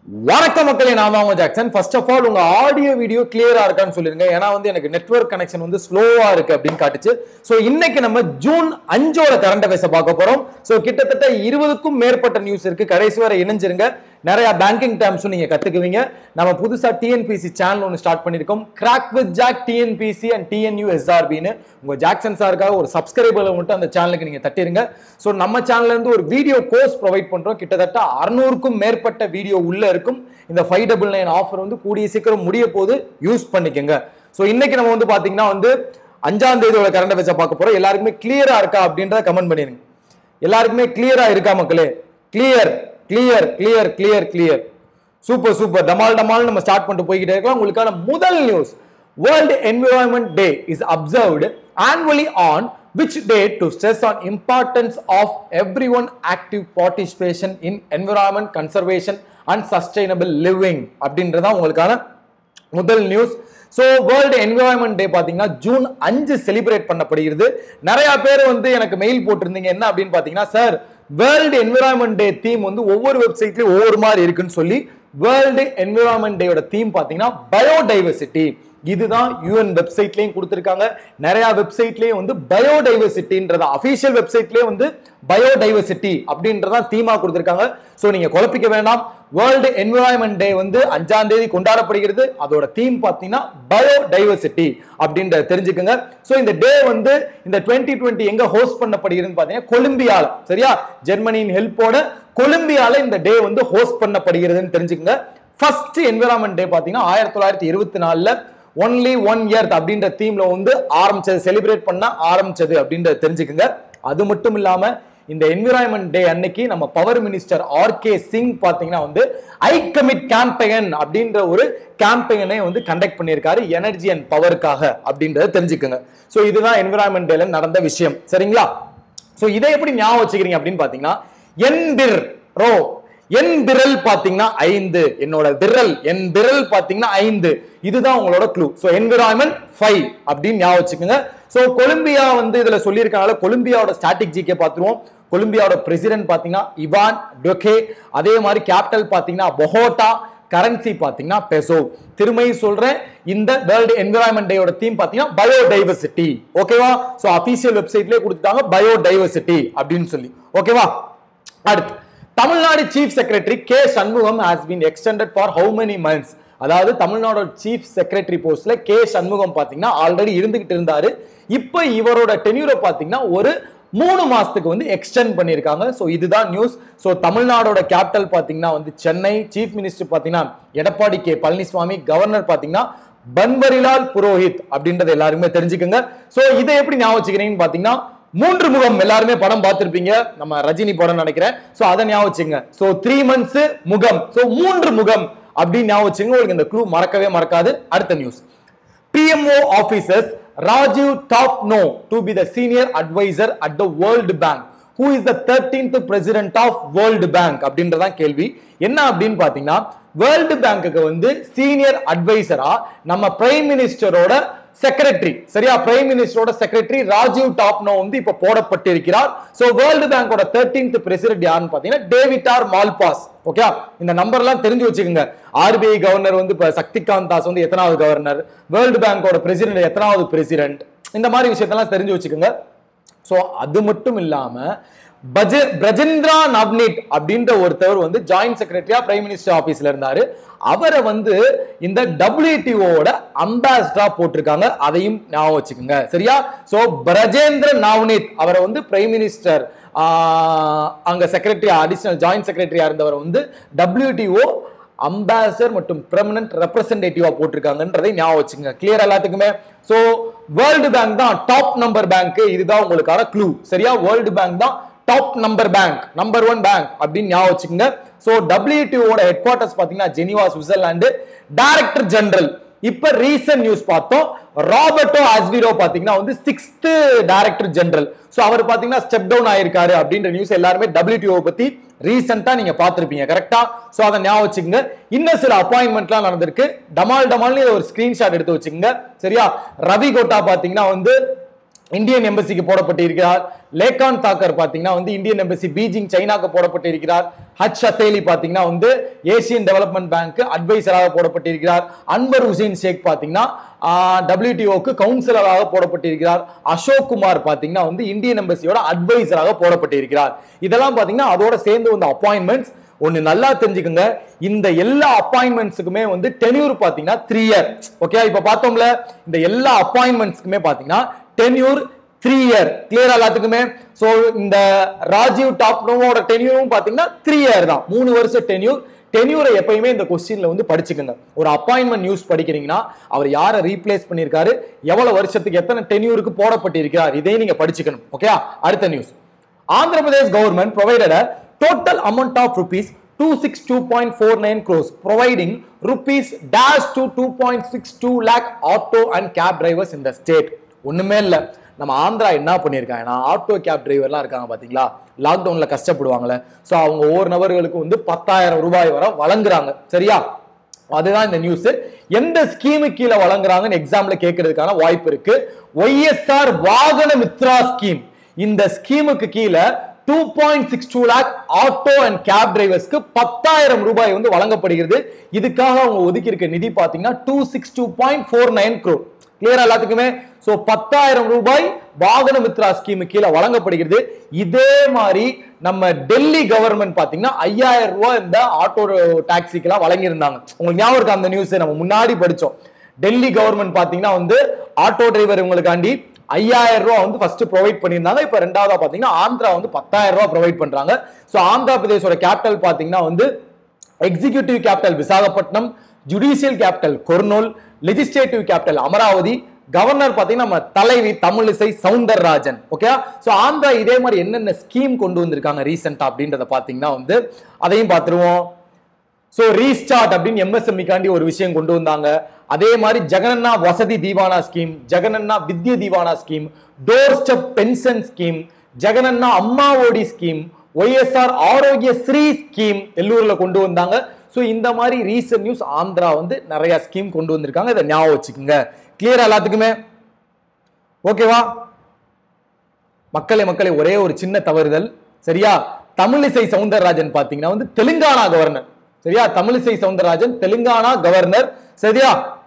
வணக்கம் மக்களே நான் தான் உங்க ஜாக்சன் ஃபர்ஸ்ட் ஆஃப் ஆல் உங்க ஆடியோ வீடியோ கிளியரா இருக்கான்னு சொல்லிருங்க ஏன்னா வந்து எனக்கு நெட்வொர்க் கனெக்ஷன் வந்து ஸ்லோவா இருக்கு அப்படின்னு காட்டுச்சு ஸோ இன்னைக்கு நம்ம ஜூன் அஞ்சோட கரண்ட் அஃபேர்ஸை பார்க்க போறோம் ஸோ கிட்டத்தட்ட இருபதுக்கும் மேற்பட்ட நியூஸ் இருக்கு கடைசி வரை இணைஞ்சிருங்க நிறைய பேங்கிங் டேர்ம்ஸும் நீங்க கத்துக்குவீங்க நம்ம புதுசா டிஎன்பிசி சேனல் ஒன்று ஸ்டார்ட் பண்ணிருக்கோம் crack with Jack TNPSC and TNU எஸ்ஆர்பின்னு உங்க ஜாக்சன் சாருக்காக ஒரு சப்ஸ்கிரைபர் மட்டும் அந்த சேனலுக்கு நீங்க தட்டிருங்க ஸோ நம்ம சேனல்ல இருந்து ஒரு வீடியோ கோர்ஸ் ப்ரொவைட் பண்றோம் கிட்டத்தட்ட அறுநூறுக்கும் மேற்பட்ட வீடியோ உள்ள இருக்கும் இந்த ஃபைவ் டபுள் நைன் ஆஃபர் வந்து கூடிய சீக்கிரம் முடிய போது யூஸ் பண்ணிக்கோங்க ஸோ இன்னைக்கு நம்ம வந்து பாத்தீங்கன்னா வந்து அஞ்சாம் தேதியோட கரண்ட் அஃபேர்ஸை பார்க்க போறோம் எல்லாருக்குமே கிளியரா இருக்கா அப்படின்றத கமெண்ட் பண்ணிருங்க எல்லாருக்குமே கிளியரா இருக்கா மக்களே clear clear clear clear clear super super டமால் டமால் நம்ம ஸ்டார்ட் பண்ணிட்டு போய்கிட்டே இருக்கலாம் உங்களுக்கான முதல் news world environment day is observed annually on which day to stress on importance of everyone active participation in environment conservation and sustainable living அப்படின்றதான் உங்களுக்கான முதல் news so world environment day பார்த்தீங்கன்னா ஜூன் அஞ்சு செலிப்ரேட் பண்ணப்படுகிறது நிறைய பேர் வந்து எனக்கு mail போட்டிருந்தீங்க என்ன அப்படின்னு பார்த்தீங்கன்னா sir world environment day theme வந்து ஒவ்வொரு வெப்சைட்லயும் ஒவ்வொரு மாதிரி இருக்குன்னு சொல்லி வேர்ல்டு என்விரான்மெண்ட் டேயோட தீம் பார்த்தீங்கன்னா பயோடைவர்சிட்டி இதுதான் யூஎன் வெப்சைட்லயும் கொடுத்துருக்காங்க நிறைய வெப்சைட்லயும் வந்து பயோடைவர்சிட்டின்றத அபிஷியல் வெப்சைட்லயே வந்து பயோடைவர்சிட்டி அப்படின்றத தீமா கொடுத்துருக்காங்க ஸோ நீங்க குழப்பிக்க வேண்டாம் வேர்ல்டு என்விரான்மெண்ட் டே வந்து அஞ்சாம் தேதி கொண்டாடப்படுகிறது அதோட தீம் பார்த்தீங்கன்னா பயோடைவர்சிட்டி அப்படின்றத தெரிஞ்சுக்கோங்க ஸோ இந்த டே வந்து இந்த டுவெண்ட்டி டுவெண்ட்டி எங்க ஹோஸ்ட் பண்ணப்படுகிறதுன்னு பார்த்தீங்கன்னா கொலம்பியால சரியா ஜெர்மனியின் ஹெல்ப்போட கொலம்பியால இந்த டே வந்து ஹோஸ்ட் பண்ணப்படுகிறதுன்னு தெரிஞ்சுக்கோங்க ஃபர்ஸ்ட் என்விரான்மெண்ட் டே பார்த்தீங்கன்னா ஆயிரத்தி தொள்ளாயிரத்தி இருபத்தி நாலுல ஒன்லி ஒன் இயர் அப்படின்ற தீம்ல வந்து ஆரம்பிச்சது செலிப்ரேட் பண்ண ஆரம்பிச்சது அப்படின்றத தெரிஞ்சுக்கோங்க அது மட்டும் இல்லாம இந்த என்விரான்மெண்ட் டே அன்னைக்கு நம்ம power minister R K Singh பாத்தீங்கன்னா வந்து ஐ கமிட் கேம்பெயின் அப்படின்ற ஒரு கேம்பெயினை வந்து கண்டக்ட் பண்ணியிருக்காரு எனர்ஜி அண்ட் பவருக்காக அப்படின்றத தெரிஞ்சுக்கோங்க ஸோ இதுதான் என்விரான்மெண்ட் டேல நடந்த விஷயம் சரிங்களா ஸோ இதை எப்படி ஞாபகம் வச்சுக்கிறீங்க அப்படின்னு பாத்தீங்கன்னா என் பிர் ரோ என் விரல் பாத்தீங்கன்னா ஐந்து என்னோட விரல் என் விரல் பாத்தீங்கன்னா ஐந்து இதுதான் உங்களோட க்ளூ ஸோ என்விரான்மெண்ட் ஃபைவ் அப்படின்னு ஞாபகம் வச்சுக்கோங்க ஸோ கொலம்பியா வந்து இதுல சொல்லியிருக்காங்க கொலம்பியாவோட ஸ்டாட்டிக் ஜிகே பார்த்துருவோம் கொலம்பியாவோட பிரசிடென்ட் பாத்தீங்கன்னா இவான் டொகே அதே மாதிரி கேபிட்டல் பாத்தீங்கன்னா பொஹோட்டா கரன்சி பாத்தீங்கன்னா பெசோ திருமை சொல்றேன் இந்த வேர்ல்டு என்விரான்மெண்ட் டேயோட தீம் பாத்தீங்கன்னா பயோடைவர்சிட்டி ஓகேவா சோ அபிஷியல் வெப்சைட்லயே கொடுத்துட்டாங்க பயோடைவர்சிட்டி அப்படின்னு சொல்லி ஓகேவா அடுத்து Tamil Nadu chief secretary K Shanmugam has been extended for how many months அதாவது தமிழ்நாடோட சீஃப் செக்ரட்டரி போஸ்ட்ல கே சண்முகம் பாத்தீங்கன்னா ஆல்ரெடி இருந்துகிட்டு இருந்தாரு இப்போ இவரோட டென்யூரை பாத்தீங்கன்னா ஒரு மூணு மாசத்துக்கு வந்து எக்ஸ்டெண்ட் பண்ணியிருக்காங்க ஸோ இதுதான் நியூஸ் ஸோ தமிழ்நாடோட கேபிட்டல் பார்த்தீங்கன்னா வந்து சென்னை சீஃப் மினிஸ்டர் பார்த்தீங்கன்னா எடப்பாடி கே பழனிசாமி கவர்னர் பார்த்தீங்கன்னா பன்வரிலால் புரோஹித் அப்படின்றத எல்லாருமே தெரிஞ்சுக்கோங்க ஸோ இதை எப்படி ஞாபகம் வச்சுக்கிறீங்கன்னு பார்த்தீங்கன்னா மூன்று முகம் எல்லாருமே படம் பார்த்திருப்பீங்க நம்ம ரஜினி படம் நினைக்கிறேன் சோ அதை ஞாபகம் வச்சுங்க சோ த்ரீ மந்த்ஸ் முகம் சோ மூன்று முகம் அப்படின்னு ஞாபகம் வச்சுங்க உங்களுக்கு இந்த க்ளூ மறக்கவே மறக்காது அடுத்த news PMO officers Rajiv Topno to be the senior adviser at the World Bank who is the thirteenth president of World Bank அப்படின்றதான் கேள்வி என்ன அப்படின்னு பாத்தீங்கன்னா வேர்ல்டு பேங்க்குக்கு வந்து சீனியர் அட்வைசரா நம்ம பிரைம் மினிஸ்டரோட செக்ரட்டரி சரியா பிரைம் மினிஸ்டரோட செக்ரட்டரி ராஜீவ் டாப்னோ வந்து இப்ப போடப்பட்டிருக்கிறார் சோ வேர்ல்டு பேங்கோட தேர்டீன்த் பிரசிடென்ட் யாருன்னு பாத்தீங்கன்னா டேவிட் ஆர் மால்பாஸ் ஓகே இந்த நம்பர் எல்லாம் தெரிஞ்சு வச்சுக்கோங்க ஆர்பிஐ கவர்னர் வந்து இப்ப சக்திகாந்த் தாஸ் வந்து எத்தனாவது கவர்னர் வேர்ல்டு பேங்கோட பிரசிடென்ட் எத்தனாவது பிரசிடென்ட் இந்த மாதிரி விஷயத்தெல்லாம் தெரிஞ்சு வச்சுக்கோங்க சோ அது மட்டும் இல்லாம பஜ பிரஜேந்திரா நவ்னீத் அப்படின்ற ஒருத்தவர் வந்து ஜாயிண்ட் செக்ரட்டரியா பிரைம் மினிஸ்டர் ஆபீஸ்ல இருந்தாரு அவரை வந்து இந்த டபிள்யூடிஓட அம்பாசிடரா போட்டிருக்காங்க அதையும் ஞாபகம் வச்சுக்கோங்க சரியா சோ பிரஜேந்திர நவ்னீத் அவரை வந்து பிரைம் மினிஸ்டர் அங்க செக்ரட்டரி அடிஷனல் ஜாயிண்ட் செக்ரட்டரியா இருந்தவர் வந்து டபிள்யூடிஓ அம்பாசிடர் மற்றும் பெர்மனன்ட் ரெப்ரசன்டேட்டிவா போட்டிருக்காங்கன்றதை ஞாபகம் வச்சுங்க கிளியர் எல்லாத்துக்குமே சோ வேர்ல்டு பேங்க் தான் டாப் நம்பர் பேங்க் இதுதான் உங்களுக்கான க்ளூ சரியா வேர்ல்டு பேங்க் தான் top number bank number one bank அப்படின்னு ஞாபகம் வச்சுக்கோங்க ஸோ டபிள்யூடிஓட ஹெட் குவார்டர்ஸ் பார்த்தீங்கன்னா ஜெனிவா சுவிட்சர்லாந்து டைரக்டர் ஜெனரல் இப்ப ரீசன்ட் நியூஸ் பார்த்தோம் ராபர்டோ அஸ்விரோ பாத்தீங்கன்னா வந்து சிக்ஸ்த் டைரக்டர் ஜெனரல் சோ அவர் பாத்தீங்கன்னா ஸ்டெப் டவுன் ஆயிருக்காரு அப்படின்ற நியூஸ் எல்லாருமே டபிள்யூடிஓ பத்தி ரீசெண்டா நீங்க பாத்திருப்பீங்க கரெக்டா சோ அதை ஞாபகம் வச்சுக்கோங்க இன்னும் சில அப்பாயின்மெண்ட்லாம் நடந்திருக்கு டமால் டமால்னு ஒரு ஸ்கிரீன்ஷாட் எடுத்து வச்சுக்கோங்க சரியா ரவி கோட்டா பாத்தீங்கன்னா வந்து இந்தியன் எம்பசிக்கு போடப்பட்டிருக்கிறார் லேகான் தாக்கர் பாத்தீங்கன்னா வந்து இந்தியன் எம்பசி பீஜிங் சைனாக்கு போடப்பட்டிருக்கிறார் ஹச் அத்தேலி பாத்தீங்கன்னா வந்து ஏசியன் டெவலப்மெண்ட் பேங்க் அட்வைசராக போடப்பட்டிருக்கிறார் அன்வர் ஹுசைன் ஷேக் பாத்தீங்கன்னா டபிள்யூடிஓக்கு கவுன்சிலராக போடப்பட்டிருக்கிறார் அசோக் குமார் பாத்தீங்கன்னா வந்து இந்தியன் எம்பசியோட அட்வைசராக போடப்பட்டிருக்கிறார் இதெல்லாம் பாத்தீங்கன்னா அதோட சேர்ந்து வந்த அப்பாயின்மெண்ட்ஸ் ஒன்னு நல்லா தெரிஞ்சுக்கோங்க இந்த எல்லா அப்பாயின்மெண்ட்ஸுக்குமே வந்து டென்யூர் பாத்தீங்கன்னா த்ரீ இயர் ஓகே இப்ப பார்த்தோம்ல இந்த எல்லா அப்பாயின்மெண்ட்ஸ்க்குமே பாத்தீங்கன்னா டென்யூர் த்ரீ இயர் கிளியர் எல்லாத்துக்குமே சோ இந்த ராஜீவ் டாப்னோட டென்யூரும் பாத்தீங்கன்னா த்ரீ இயர் தான் மூணு வருஷம் டென்யூர் டென்யூரை எப்பயுமே இந்த கொஸ்டின்ல வந்து படிச்சுக்கோங்க ஒரு அப்பாயின்மெண்ட் நியூஸ் படிக்கிறீங்கன்னா அவர் யாரை ரீப்ளேஸ் பண்ணியிருக்காரு எவ்வளவு வருஷத்துக்கு எத்தனை டென்யூருக்கு போடப்பட்டிருக்கிறார் இதையும் நீங்க படிச்சுக்கணும் ஓகே அடுத்த news Andhra Pradesh government provided total amount of rupees 262.49 crores providing rupees dash to 2.62 lakh auto and cab drivers in the state ஒண்ணுமே இல்ல நம்ம ஆந்திரா என்ன பண்ணியிருக்காங்கன்னா ஆட்டோ கேப் டிரைவர்லாம் இருக்காங்க பாத்தீங்களா லாக்டவுன்ல கஷ்டப்படுவாங்கல்ல ஸோ அவங்க ஒவ்வொரு நபர்களுக்கு வந்து பத்தாயிரம் ரூபாய் வரை வழங்குறாங்க சரியா அதுதான் இந்த நியூஸ் எந்த ஸ்கீமு கீழே வழங்குறாங்கன்னு எக்ஸாம்ல கேட்கறதுக்கான வாய்ப்பு இருக்கு ஒய்எஸ்ஆர் வாகன மித்ரா ஸ்கீம் இந்த ஸ்கீமுக்கு கீழே two point six two lakh auto and cab டிரைவர்ஸ்க்கு பத்தாயிரம் ரூபாய் வந்து வழங்கப்படுகிறது இதுக்காக அவங்க ஒதுக்கி இருக்க நிதி பாத்தீங்கன்னா two six two point four nine crore கிளியரா எல்லாத்துக்குமே சோ பத்தாயிரம் ரூபாய் வாகன மித்ரா ஸ்கீமு கீழே வழங்கப்படுகிறது இதே மாதிரி நம்ம டெல்லி கவர்மெண்ட் பாத்தீங்கன்னா ஐயாயிரம் ரூபாய் இந்த ஆட்டோ டாக்ஸிக்கெல்லாம் வழங்கியிருந்தாங்க உங்களுக்கு ஞாபகம் இருக்கா அந்த நியூஸ் நம்ம முன்னாடி படிச்சோம் டெல்லி கவர்மெண்ட் பாத்தீங்கன்னா வந்து ஆட்டோ டிரைவர் இவங்களுக்காண்டி ஐயாயிரம் ரூபாய் வந்து ஃபர்ஸ்ட் ப்ரொவைட் பண்ணியிருந்தாங்க இப்போ ரெண்டாவதா பாத்தீங்கன்னா ஆந்திரா வந்து பத்தாயிரம் ரூபாய் ப்ரொவைட் பண்றாங்க ஸோ ஆந்திரா பிரதேசோட கேபிட்டல் பாத்தீங்கன்னா வந்து executive capital Visakhapatnam judicial capital Kurnool legislative capital Amaravati governor பாத்தீங்கன்னா நம்ம தலைவி தமிழிசை சவுந்தரராஜன் ஓகே சோ ஆந்திரா இதே மாதிரி என்னென்ன ஸ்கீம் கொண்டு வந்திருக்காங்க ரீசெண்டா அப்படின்றத பாத்தீங்கன்னா வந்து அதையும் பார்த்துருவோம் ஸோ ரீஸ்டார்ட் அப்படின்னு எம்எஸ்எம்இக்காண்டி ஒரு விஷயம் கொண்டு வந்தாங்க அதே மாதிரி Jagananna Vasathi Deevena scheme Jagananna Vidya Deevena scheme door step pension scheme Jagananna Amma Vodi scheme YSR ஆரோக்கிய ஸ்ரீ ஸ்கீம் எல்லூர்ல கொண்டு வந்தாங்க ஸோ இந்த மாதிரி ரீசன்ட் நியூஸ் ஆந்திரா வந்து நிறைய ஸ்கீம் கொண்டு வந்திருக்காங்க இதை ஞாபகம் வச்சுக்கோங்க கிளியரா எல்லாத்துக்குமே ஓகேவா மக்களே மக்களே ஒரே ஒரு சின்ன தவறுதல் சரியா தமிழிசை சவுந்தரராஜன் பாத்தீங்கன்னா வந்து தெலுங்கானா கவர்னர் சரியா தமிழிசை சவுந்தரராஜன் தெலுங்கானா கவர்னர் சரியா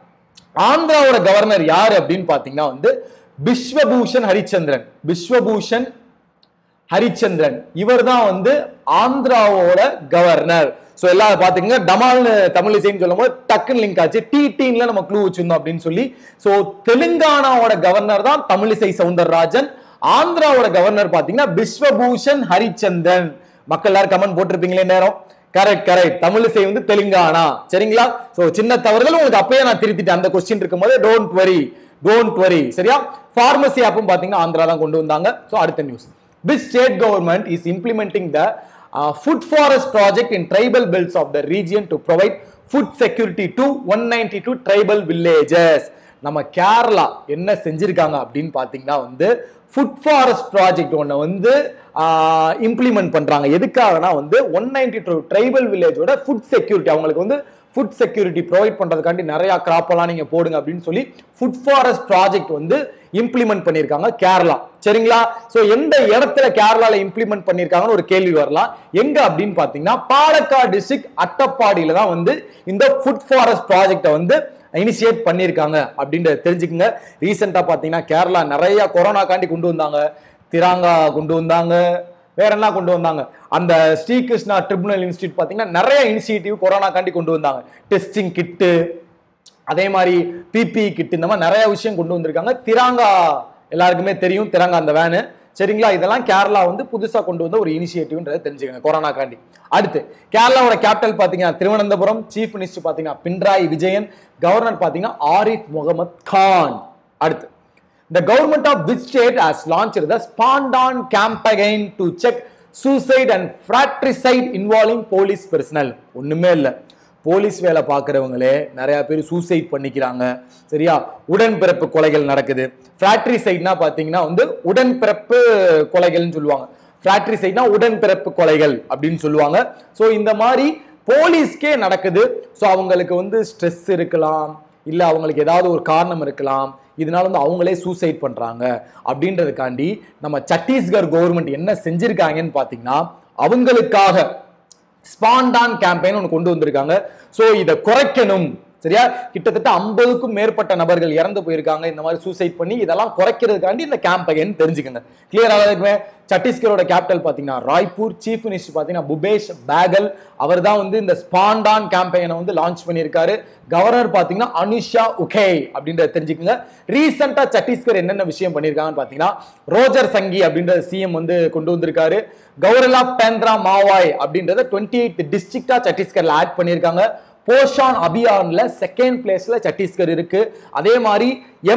ஆந்திராவோட கவர்னர் யாரு அப்படின்னு பாத்தீங்கன்னா வந்து பிஸ்வபூஷன் ஹரிச்சந்திரன் பிஸ்வபூஷன் ஹரிச்சந்திரன் இவர் தான் வந்து ஆந்திராவோட கவர்னர் சோ எல்லாரும் பாத்துக்கங்க டமால்னு தமிழிசைன்னு சொல்லும் போது டக்குன்னு லிங்க் ஆச்சு டி டீன்ல நம்ம க்ளூ வச்சிருந்தோம் அப்படின்னு சொல்லி சோ தெலுங்கானாவோட கவர்னர் தான் தமிழிசை சவுந்தரராஜன் ஆந்திராவோட கவர்னர் பாத்தீங்கன்னா பிஸ்வபூஷன் ஹரிச்சந்திரன் மக்கள் எல்லாரும் கமெண்ட் போட்டிருப்பீங்களே நேரம் கரெக்ட் கரெக்ட் தமிழிசை வந்து தெலுங்கானா சரிங்களா சோ சின்ன தவறுகள் உங்களுக்கு அப்பயே நான் திருத்திட்டேன் அந்த கொஸ்டின் இருக்கும்போது டோன்ட் வரி டோன்ட் வரி சரியா ஃபார்மசி ஆப்பும் பாத்தீங்கன்னா ஆந்திரா தான் கொண்டு வந்தாங்க சோ அடுத்த news which state government is implementing the uh, food forest project in tribal belts of the region to provide food security to 192 tribal villages நம்ம கேரளா என்ன செஞ்சிருக்காங்க அப்படின்னு பாத்தீங்கன்னா வந்து ஃபுட் ஃபாரஸ்ட் ப்ராஜெக்ட் ஒன்று வந்து இம்ப்ளிமெண்ட் பண்றாங்க எதுக்காகனா வந்து ஒன் நைன்டி டூ ட்ரைபல் வில்லேஜோட ஃபுட் செக்யூரிட்டி அவங்களுக்கு வந்து ஃபுட் செக்யூரிட்டி ப்ரொவைட் பண்றதுக்காண்டி நிறைய crop எல்லாம் நீங்க போடுங்க அப்படின்னு சொல்லி ஃபுட் ஃபாரஸ்ட் ப்ராஜெக்ட் வந்து இம்ப்ளிமெண்ட் பண்ணியிருக்காங்க கேரளா சரிங்களா சோ எந்த இடத்துல கேரளால இம்ப்ளிமெண்ட் பண்ணியிருக்காங்கன்னு ஒரு கேள்வி வரலாம் எங்க அப்படின்னு பாத்தீங்கன்னா பாலக்காடு டிஸ்ட்ரிக்ட் அட்டப்பாடியில தான் வந்து இந்த ஃபுட் ஃபாரஸ்ட் ப்ராஜெக்டை வந்து இனிஷியேட் பண்ணியிருக்காங்க அப்படின்றத தெரிஞ்சுக்கங்க ரீசெண்டா பாத்தீங்கன்னா கேரளா நிறைய கொரோனாக்காண்டி கொண்டு வந்தாங்க திராங்கா கொண்டு வந்தாங்க வேற என்ன கொண்டு வந்தாங்க அந்த ஸ்ரீகிருஷ்ணா ட்ரிபுனல் இன்ஸ்டியூட் பாத்தீங்கன்னா நிறைய இனிஷியேட்டிவ் கொரோனாக்காண்டி கொண்டு வந்தாங்க டெஸ்டிங் கிட்டு அதே மாதிரி பிபி கிட் இந்த மாதிரி நிறைய விஷயம் கொண்டு வந்திருக்காங்க திராங்கா எல்லாருக்குமே தெரியும் திராங்கா அந்த வேனு சரிங்களா இதெல்லாம் கேரளா வந்து புதுசா கொண்டு வந்த ஒரு இனிஷியேட்டிவ்ன்றதை தெரிஞ்சுக்கங்க கொரோனா காண்டி அடுத்து கேரளாவோட கேபிட்டல் பாத்தீங்கன்னா திருவனந்தபுரம் சீஃப் மினிஸ்டர் பாத்தீங்கன்னா பின்ராயி விஜயன் கவர்னர் பாத்தீங்கன்னா ஆரிஃப் முகமது கான் அடுத்து The government of which state has launched the Spondan campaign to check suicide and fratricide involving police personnel ஒண்ணுமே இல்ல போலீஸ் வேலை பார்க்குறவங்களே நிறைய பேர் சூசைட் பண்ணிக்கிறாங்க சரியா உடன்பிறப்பு கொலைகள் நடக்குது ஃப்ராட்ரிசைட்னா பார்த்தீங்கன்னா வந்து உடன்பிறப்பு கொலைகள்னு சொல்லுவாங்க ஃப்ராட்ரிசைட்னா உடன்பிறப்பு கொலைகள் அப்படின்னு சொல்லுவாங்க ஸோ இந்த மாதிரி போலீஸ்க்கே நடக்குது ஸோ அவங்களுக்கு வந்து ஸ்ட்ரெஸ் இருக்கலாம் இல்லை அவங்களுக்கு ஏதாவது ஒரு காரணம் இருக்கலாம் இதனால வந்து அவங்களே சூசைட் பண்றாங்க அப்படின்றதுக்காண்டி நம்ம சத்தீஸ்கர் கவர்மெண்ட் என்ன செஞ்சிருக்காங்கன்னு பாத்தீங்கன்னா அவங்களுக்காக ஸ்பாண்டான் கேம்பெயின் ஒன்று கொண்டு வந்திருக்காங்க ஸோ இதை குறைக்கணும் சரியா கிட்டத்தட்ட ஐம்பதுக்கும் மேற்பட்ட நபர்கள் இறந்து போயிருக்காங்க இந்த மாதிரி சூசைட் பண்ணி இதெல்லாம் குறைக்கிறதுக்காண்டி இந்த கேம்பெயின் தெரிஞ்சுக்கங்க கிளியர் ஆகுதுக்குமே சத்தீஸ்கரோட கேபிட்டல் பார்த்தீங்கன்னா ராய்ப்பூர் சீஃப் மினிஸ்டர் பார்த்தீங்கன்னா புபேஷ் பேகல் அவர் தான் வந்து இந்த ஸ்பாண்டான் கேம்பெயினை வந்து லான்ச் பண்ணியிருக்காரு கவர்னர் பார்த்தீங்கன்னா அனுஷா உகே அப்படின்றத தெரிஞ்சுக்கங்க ரீசெண்டாக சத்தீஸ்கர் என்னென்ன விஷயம் பண்ணியிருக்காங்கன்னு பார்த்தீங்கன்னா ரோஜர் சங்கி அப்படின்ற சிஎம் வந்து கொண்டு வந்திருக்காரு கௌரலா பேந்திரா மாவாய் அப்படின்றத டுவெண்ட்டி எயித் டிஸ்ட்ரிக்டா சத்தீஸ்கர்ல ஆட் பண்ணியிருக்காங்க போஷான் அபியான்ல செகண்ட் பிளேஸ்ல சத்தீஸ்கர் இருக்கு அதே மாதிரி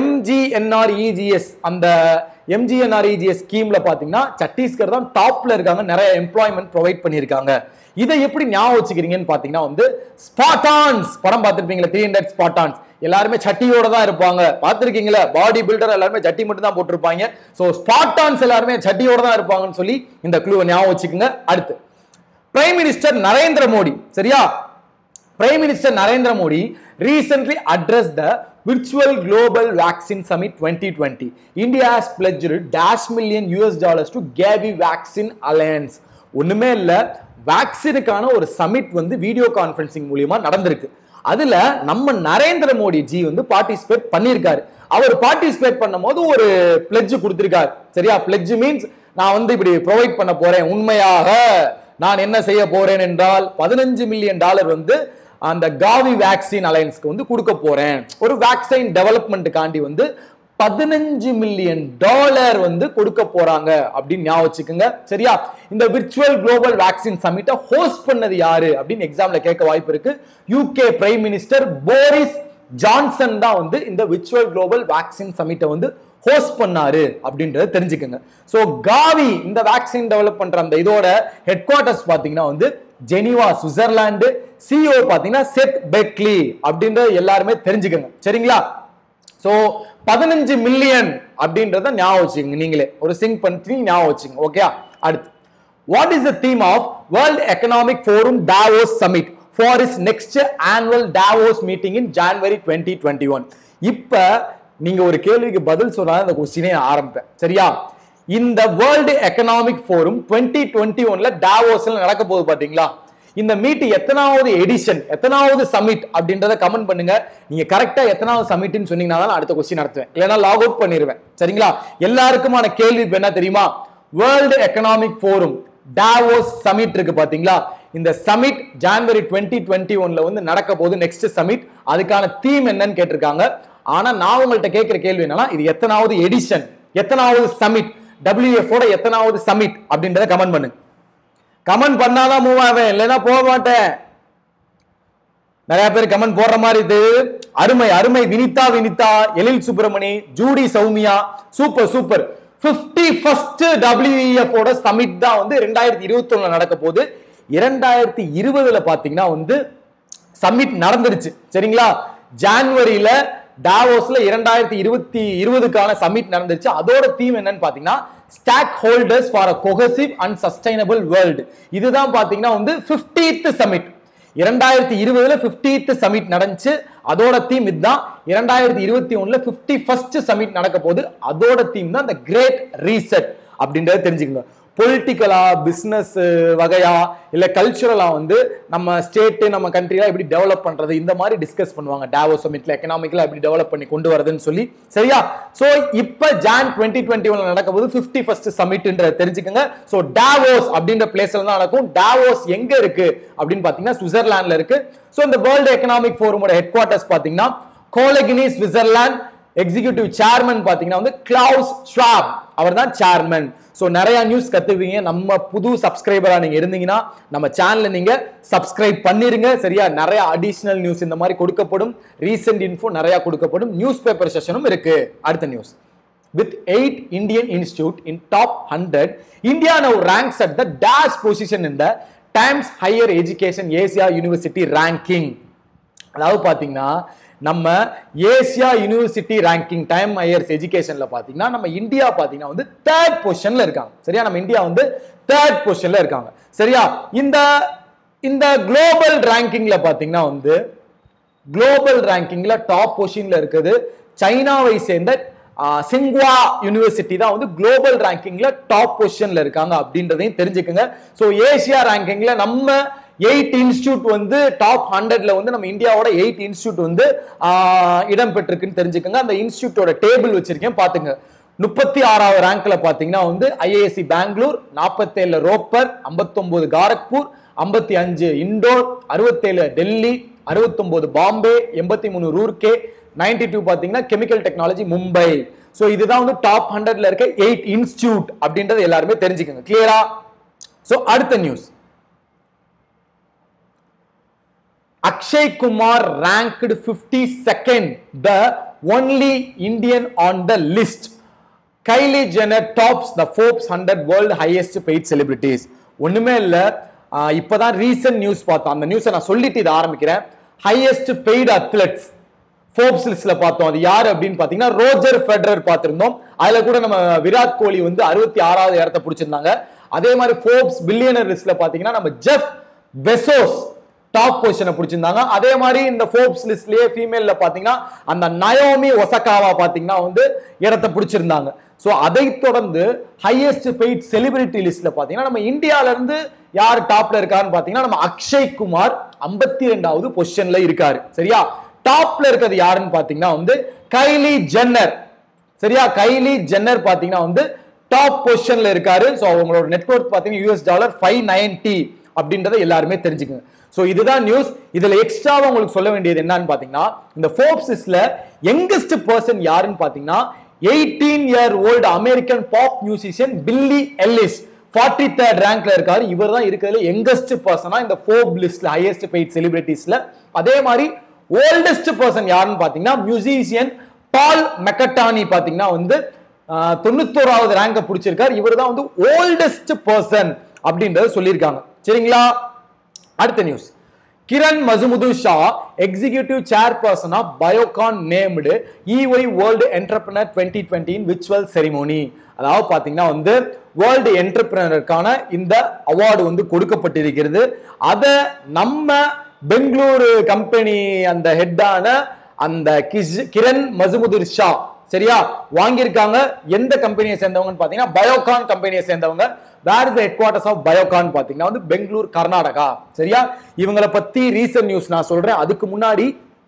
எம்ஜிஎன்ஆர்இஜிஎஸ் அந்த எம்ஜிஎன்ஆர்இஜிஎஸ் ஸ்கீம்ல பாத்தீங்கன்னா சத்தீஸ்கர் தான் டாப்ல இருக்காங்க நிறைய எம்ப்ளாய்மெண்ட் ப்ரொவைட் பண்ணியிருக்காங்க இதை எப்படி ஞாபகம் வச்சுக்கிறீங்கன்னு பாத்தீங்கன்னா வந்து ஸ்பாட்டான்ஸ் படம் பார்த்திருப்பீங்களா த்ரீ ஹண்ட்ரட் ஸ்பாட்டான்ஸ் எல்லாருமே சட்டியோட தான் இருப்பாங்க பார்த்திருக்கீங்களா பாடி பில்டர் எல்லாருமே சட்டி மட்டும் தான் போட்டிருப்பாங்க ஸோ ஸ்பாட்டான்ஸ் எல்லாருமே சட்டியோட தான் இருப்பாங்கன்னு சொல்லி இந்த க்ளூவை ஞாபகம் வச்சுக்கோங்க அடுத்து பிரைம் மினிஸ்டர் நரேந்திர மோடி சரியா prime minister Narendra Modi recently addressed the virtual global vaccine summit 2020 india has pledged dash million us dollars to gavi vaccine alliance ஒண்ணுமே இல்ல வேக்சினுக்கான ஒரு சமிட் வந்து வீடியோ கான்ஃபரன்சிங் மூலியமா நடந்திருக்கு அதுல நம்ம நரேந்திர மோடி ஜி வந்து பார்ட்டிசிபேட் பண்ணியிருக்காரு அவர் பார்ட்டிசிபேட் பண்ணும்போது ஒரு பிளெட்ஜ் கொடுத்திருக்காரு சரியா பிளெட்ஜ் மீன்ஸ் நான் வந்து இப்படி ப்ரொவைட் பண்ண போறேன் உண்மையாக நான் என்ன செய்ய போறேன் என்றால் பதினஞ்சு மில்லியன் டாலர் வந்து அந்த காவி வேக்சின் அலையன்ஸ்க்கு வந்து கொடுக்க போறேன் ஒரு வேக்சின் டெவலப்மெண்ட்டுக்காண்டி வந்து பதினஞ்சு மில்லியன் டாலர் வந்து கொடுக்க போறாங்க அப்படின்னு ஞாபகம் வச்சுக்கோங்க சரியா இந்த விர்ச்சுவல் குளோபல் வேக்சின் சமிட்டை ஹோஸ்ட் பண்ணது யாரு அப்படின்னு எக்ஸாம்ல கேட்க வாய்ப்பு இருக்கு UK prime minister Boris Johnson தான் வந்து இந்த விர்ச்சுவல் குளோபல் வேக்சின் சமிட்டை வந்து ஹோஸ்ட் பண்ணாரு அப்படின்றத தெரிஞ்சுக்கோங்க ஸோ காவி இந்த வேக்சின் டெவலப் பண்ற அந்த இதோட ஹெட் குவார்ட்டர்ஸ் பாத்தீங்கன்னா வந்து ஜெனிவா சுவிட்சர்லாந்து சிஓ பாத்தீங்கன்னா செத் பெக்லி அப்படின்றத எல்லாருமே தெரிஞ்சுக்கோங்க சரிங்களா ஸோ பதினஞ்சு மில்லியன் அப்படின்றத ஞாபகம் வச்சுக்கோங்க நீங்களே ஒரு சிங் பண்ணி ஞாபகம் வச்சுங்க ஓகே அடுத்து what is the theme of world economic forum Davos summit for is next annual Davos meeting in January twenty twenty one இப்போ நீங்க ஒரு கேள்விக்கு பதில் சொன்னாலும் அந்த கொஸ்டினே ஆரம்பிப்பேன் சரியா இந்த world economic forum twenty twenty ஒன்ல டாவோஸ்ல நடக்க போகுது பாத்தீங்களா இந்த மீட் எத்தனாவது எடிஷன் எத்தனாவது சமிட் அப்படின்றத கமெண்ட் பண்ணுங்க நீங்க கரெக்டா எத்தனாவது சமிட்னு சொன்னீங்கன்னா தான் நான் அடுத்த கொஸ்டின் நடத்துவேன் இல்லைன்னா லாக் அவுட் பண்ணிடுவேன் சரிங்களா எல்லாருக்குமான கேள்வி இப்ப என்ன தெரியுமா world economic forum Davos summit இருக்கு பாத்தீங்களா இந்த சமிட் ஜான்வரி டுவெண்ட்டி டுவெண்ட்டி ஒன்ல வந்து நடக்க போகுது நெக்ஸ்ட் சமிட் அதுக்கான தீம் என்னன்னு கேட்டிருக்காங்க ஆனா நான் உங்கள்ட்ட கேட்கிற கேள்வி என்னன்னா இது எத்தனாவது எடிஷன் எத்தனாவது சமிட் டபிள்யூஎஃப் எத்தனாவது சமிட் அப்படின்றத கமெண்ட் பண்ணுங்க கமெண்ட் பண்ணாதான் மூவ் ஆவேன் இல்லைன்னா போக மாட்டேன் நிறைய பேர் கமெண்ட் போடுற மாதிரி இது அருமை அருமை Vinitha Vinitha Ezhil Subramani Judy Soumya super super fifty first WEF ஓட சமிட் தான் வந்து ரெண்டாயிரத்தி இருபத்தி ஒண்ணுல நடக்க போகுது இரண்டாயிரத்தி இருபதுல பாத்தீங்கன்னா வந்து சமிட் நடந்துருச்சு சரிங்களா ஜான்வரியில டாவோஸ்ல இரண்டாயிரத்தி இருபத்தி இருபதுக்கான சமிட் நடந்துருச்சு அதோட தீம் என்னன்னு பாத்தீங்கன்னா stakeholders for a cohesive and sustainable world இதுதான் பாத்தீங்கன்னா வந்து 50th சமிட் இரண்டாயிரத்தி இருபதுல 50th சமிட் நடந்துச்சு அதோட தீம் இதுதான் இரண்டாயிரத்தி இருபத்தி ஒண்ணுல பிப்டி ஃபர்ஸ்ட் சமிட் நடக்க போகுது அதோட தீம் தான் இந்த கிரேட் ரீசெட் அப்படின்றத தெரிஞ்சுக்கங்க பொலிட்டிக்கலா பிசினஸ் வகையா இல்ல கல்ச்சுரலா வந்து நம்ம ஸ்டேட் நம்ம கண்ட்ரிலாம் எப்படி டெவலப் பண்றது இந்த மாதிரி டிஸ்கஸ் பண்ணுவாங்க டாவோ சமிட்ல எக்கனாமிக்கலா எப்படி டெவலப் பண்ணி கொண்டு வரதுன்னு சொல்லி சரியா சோ இப்ப ஜான் டுவெண்ட்டி டுவெண்ட்டி ஒன்ல நடக்க போது பிப்டி ஃபர்ஸ்ட் சமிட்ன்றத தெரிஞ்சுக்கங்க சோ டாவோஸ் அப்படின்ற பிளேஸ்ல தான் நடக்கும் டாவோஸ் எங்க இருக்கு அப்படின்னு பாத்தீங்கன்னா சுவிட்சர்லாந்துல இருக்கு சோ இந்த வேர்ல்டு எக்கனாமிக் ஃபோரமோட ஹெட் குவார்ட்டர்ஸ் பாத்தீங்கன்னா கோலகினி சுவிட்சர்லாந்து எக்ஸிகியூட்டிவ் சேர்மன் பாத்தீங்கன்னா வந்து கிளவுஸ் ஷ்வாப் அவர் தான் சேர்மன் ஸோ நிறைய நியூஸ் கத்துவீங்க நம்ம புது சப்ஸ்கிரைபரா நீங்க இருந்தீங்கன்னா நம்ம சேனலை நீங்க சப்ஸ்கிரைப் பண்ணிருங்க சரியா நிறைய அடிஷனல் நியூஸ் இந்த மாதிரி கொடுக்கப்படும் ரீசெண்ட் இன்ஃபோ நிறைய கொடுக்கப்படும் நியூஸ் பேப்பர் செஷனும் இருக்கு அடுத்த news with eight Indian institute in top 100, India now ranks at the dash position in the Times Higher Education Asia University ranking. அதாவது பார்த்தீங்கன்னா நம்ம Asia university ranking time higher எஜுகேஷன்ல பார்த்தீங்கன்னா நம்ம இந்தியா பார்த்தீங்கன்னா வந்து தேர்ட் பொசிஷன்ல இருக்காங்க சரியா நம்ம இந்தியா வந்து தேர்ட் பொசிஷன்ல இருக்காங்க சரியா இந்த இந்த குளோபல் ரேங்கிங்ல பார்த்தீங்கன்னா வந்து குளோபல் ரேங்கிங்ல டாப் பொசிஷன்ல இருக்குது சைனாவை சேர்ந்த சிங்வா யூனிவர்சிட்டி தான் வந்து குளோபல் ரேங்கிங்ல டாப் பொசிஷன்ல இருக்காங்க அப்படின்றதையும் தெரிஞ்சுக்கோங்க ஸோ ஏசியா ரேங்கிங்ல நம்ம எயிட் இன்ஸ்டியூட் வந்து டாப் ஹண்ட்ரட்ல வந்து நம்ம இந்தியாவோட எயிட் இன்ஸ்டியூட் வந்து ஆஹ், இடம் பெற்றிருக்குன்னு தெரிஞ்சுக்கோங்க அந்த இன்ஸ்டியூட்டோட டேபிள் வச்சிருக்கேன் பாத்துங்க முப்பத்தி ஆறாவது ரேங்க்ல பாத்தீங்கன்னா வந்து ஐஏஎஸ்சி பெங்களூர் நாற்பத்தேழு ரோப்பர் ஐம்பத்தொன்பது காரக்பூர் ஐம்பத்தி அஞ்சு இண்டோர் அறுபத்தேழு டெல்லி அறுபத்தொன்பது பாம்பே எண்பத்தி மூணு ரூர்கே நைன்டி டூ பாத்தீங்கன்னா கெமிக்கல் டெக்னாலஜி மும்பை ஸோ இதுதான் வந்து டாப் ஹண்ட்ரட்ல இருக்க எயிட் இன்ஸ்டியூட் அப்படின்றது எல்லாருமே தெரிஞ்சுக்கோங்க கிளியரா ஸோ அடுத்த news Akshay Kumar ranked 52nd, the only Indian on the list. Kylie Jenner tops the Forbes 100 world highest paid celebrities. ஒண்ணுமே இல்ல ஆஹ் இப்பதான் ரீசன்ட் நியூஸ் பார்த்தோம் அந்த நியூஸை நான் சொல்லிட்டு இதை ஆரம்பிக்கிறேன் ஹையஸ்ட் பெய்டு அத்லெட்ஸ் ஃபோர்ப்ஸ் லிஸ்ட்ல பார்த்தோம் அது யாரு அப்படின்னு பாத்தீங்கன்னா ரோஜர் ஃபெடரர் பார்த்திருந்தோம் அதுல கூட நம்ம விராட் கோலி வந்து அறுபத்தி ஆறாவது இடத்த பிடிச்சிருந்தாங்க அதே மாதிரி ஃபோர்ப்ஸ் பில்லியனர் லிஸ்ட்ல பாத்தீங்கன்னா நம்ம ஜெஃப் பெசோஸ் டாப் பொசிஷனை பிடிச்சிருந்தாங்க அதே மாதிரி இந்த ஃபோர்ப்ஸ் லிஸ்ட்லயே ஃபீமேல்ல பாத்தீங்கன்னா அந்த நயோமி ஒசகாவா பாத்தீங்கன்னா வந்து இடத்த பிடிச்சிருந்தாங்க ஸோ அதை தொடர்ந்து ஹையஸ்ட் பெய்ட் செலிபிரிட்டி லிஸ்ட்ல பாத்தீங்கன்னா நம்ம இந்தியால இருந்து யார் டாப்ல இருக்காருன்னு பாத்தீங்கன்னா நம்ம அக்ஷய் குமார் ஐம்பத்தி ரெண்டாவது பொசிஷன்ல இருக்காரு சரியா டாப்ல இருக்கிறது யாருன்னு பாத்தீங்கன்னா வந்து கைலி ஜென்னர் சரியா கைலி ஜென்னர் பாத்தீங்கன்னா வந்து டாப் பொசிஷன்ல இருக்காரு ஸோ அவங்களோட நெட்ஒர்க் பாத்தீங்கன்னா யூஎஸ் டாலர் ஃபைவ் நைன்டி அப்படின்றத எல்லாருமே தெரிஞ்சுக்கங்க ஸோ இதுதான் நியூஸ் இதுல எக்ஸ்ட்ராவா உங்களுக்கு சொல்ல வேண்டியது என்னன்னு பாத்தீங்கன்னா இந்த ஃபோர்ப்ஸிஸ்ல யங்கஸ்ட் பர்சன் யாருன்னு பாத்தீங்கன்னா eighteen year old American pop musician Billie Eilish forty third ரேங்க்ல இருக்காரு இவர் தான் இருக்கிறதுல யங்கஸ்ட் பர்சனா இந்த ஃபோர்ப் லிஸ்ட்ல ஹையஸ்ட் பெய்ட் செலிபிரிட்டிஸ்ல அதே மாதிரி ஓல்டஸ்ட் பர்சன் யாருன்னு பாத்தீங்கன்னா மியூசிஷியன் பால் மெக்கட்டானி பாத்தீங்கன்னா வந்து ஆஹ், தொண்ணூத்தோராவது ரேங்க பிடிச்சிருக்காரு இவர் தான் வந்து ஓல்டஸ்ட் பர்சன் அப்படின்றத சொல்லியிருக்காங்க சரிங்களா அடுத்த news Kiran Mazumdar Shaw executive chairperson of Biocon named EY world entrepreneur twenty டுவெண்ட்டின் விர்ச்சுவல் செரிமோனி அதாவது பார்த்தீங்கன்னா வந்து வேர்ல்டு என்டர்பிரினருக்கான இந்த அவார்டு வந்து கொடுக்கப்பட்டிருக்கிறது அதை நம்ம பெங்களூரு கம்பெனி அந்த ஹெட்டான அந்த கிஷ்- கிரண் மசுமுதுர் ஷா சரியா வாங்கியிருக்காங்க எந்த கம்பெனியை சேர்ந்தவங்கன்னு பாத்தீங்கன்னா பயோகான் கம்பெனியை சேர்ந்தவங்க where is head quarters of Biocon பாத்தீங்கன்னா வந்து பெங்களூர் கர்நாடகா சரியா இவங்களை பத்தி ரீசன்ட் நியூஸ் நான் சொல்றேன் அதுக்கு முன்னாடி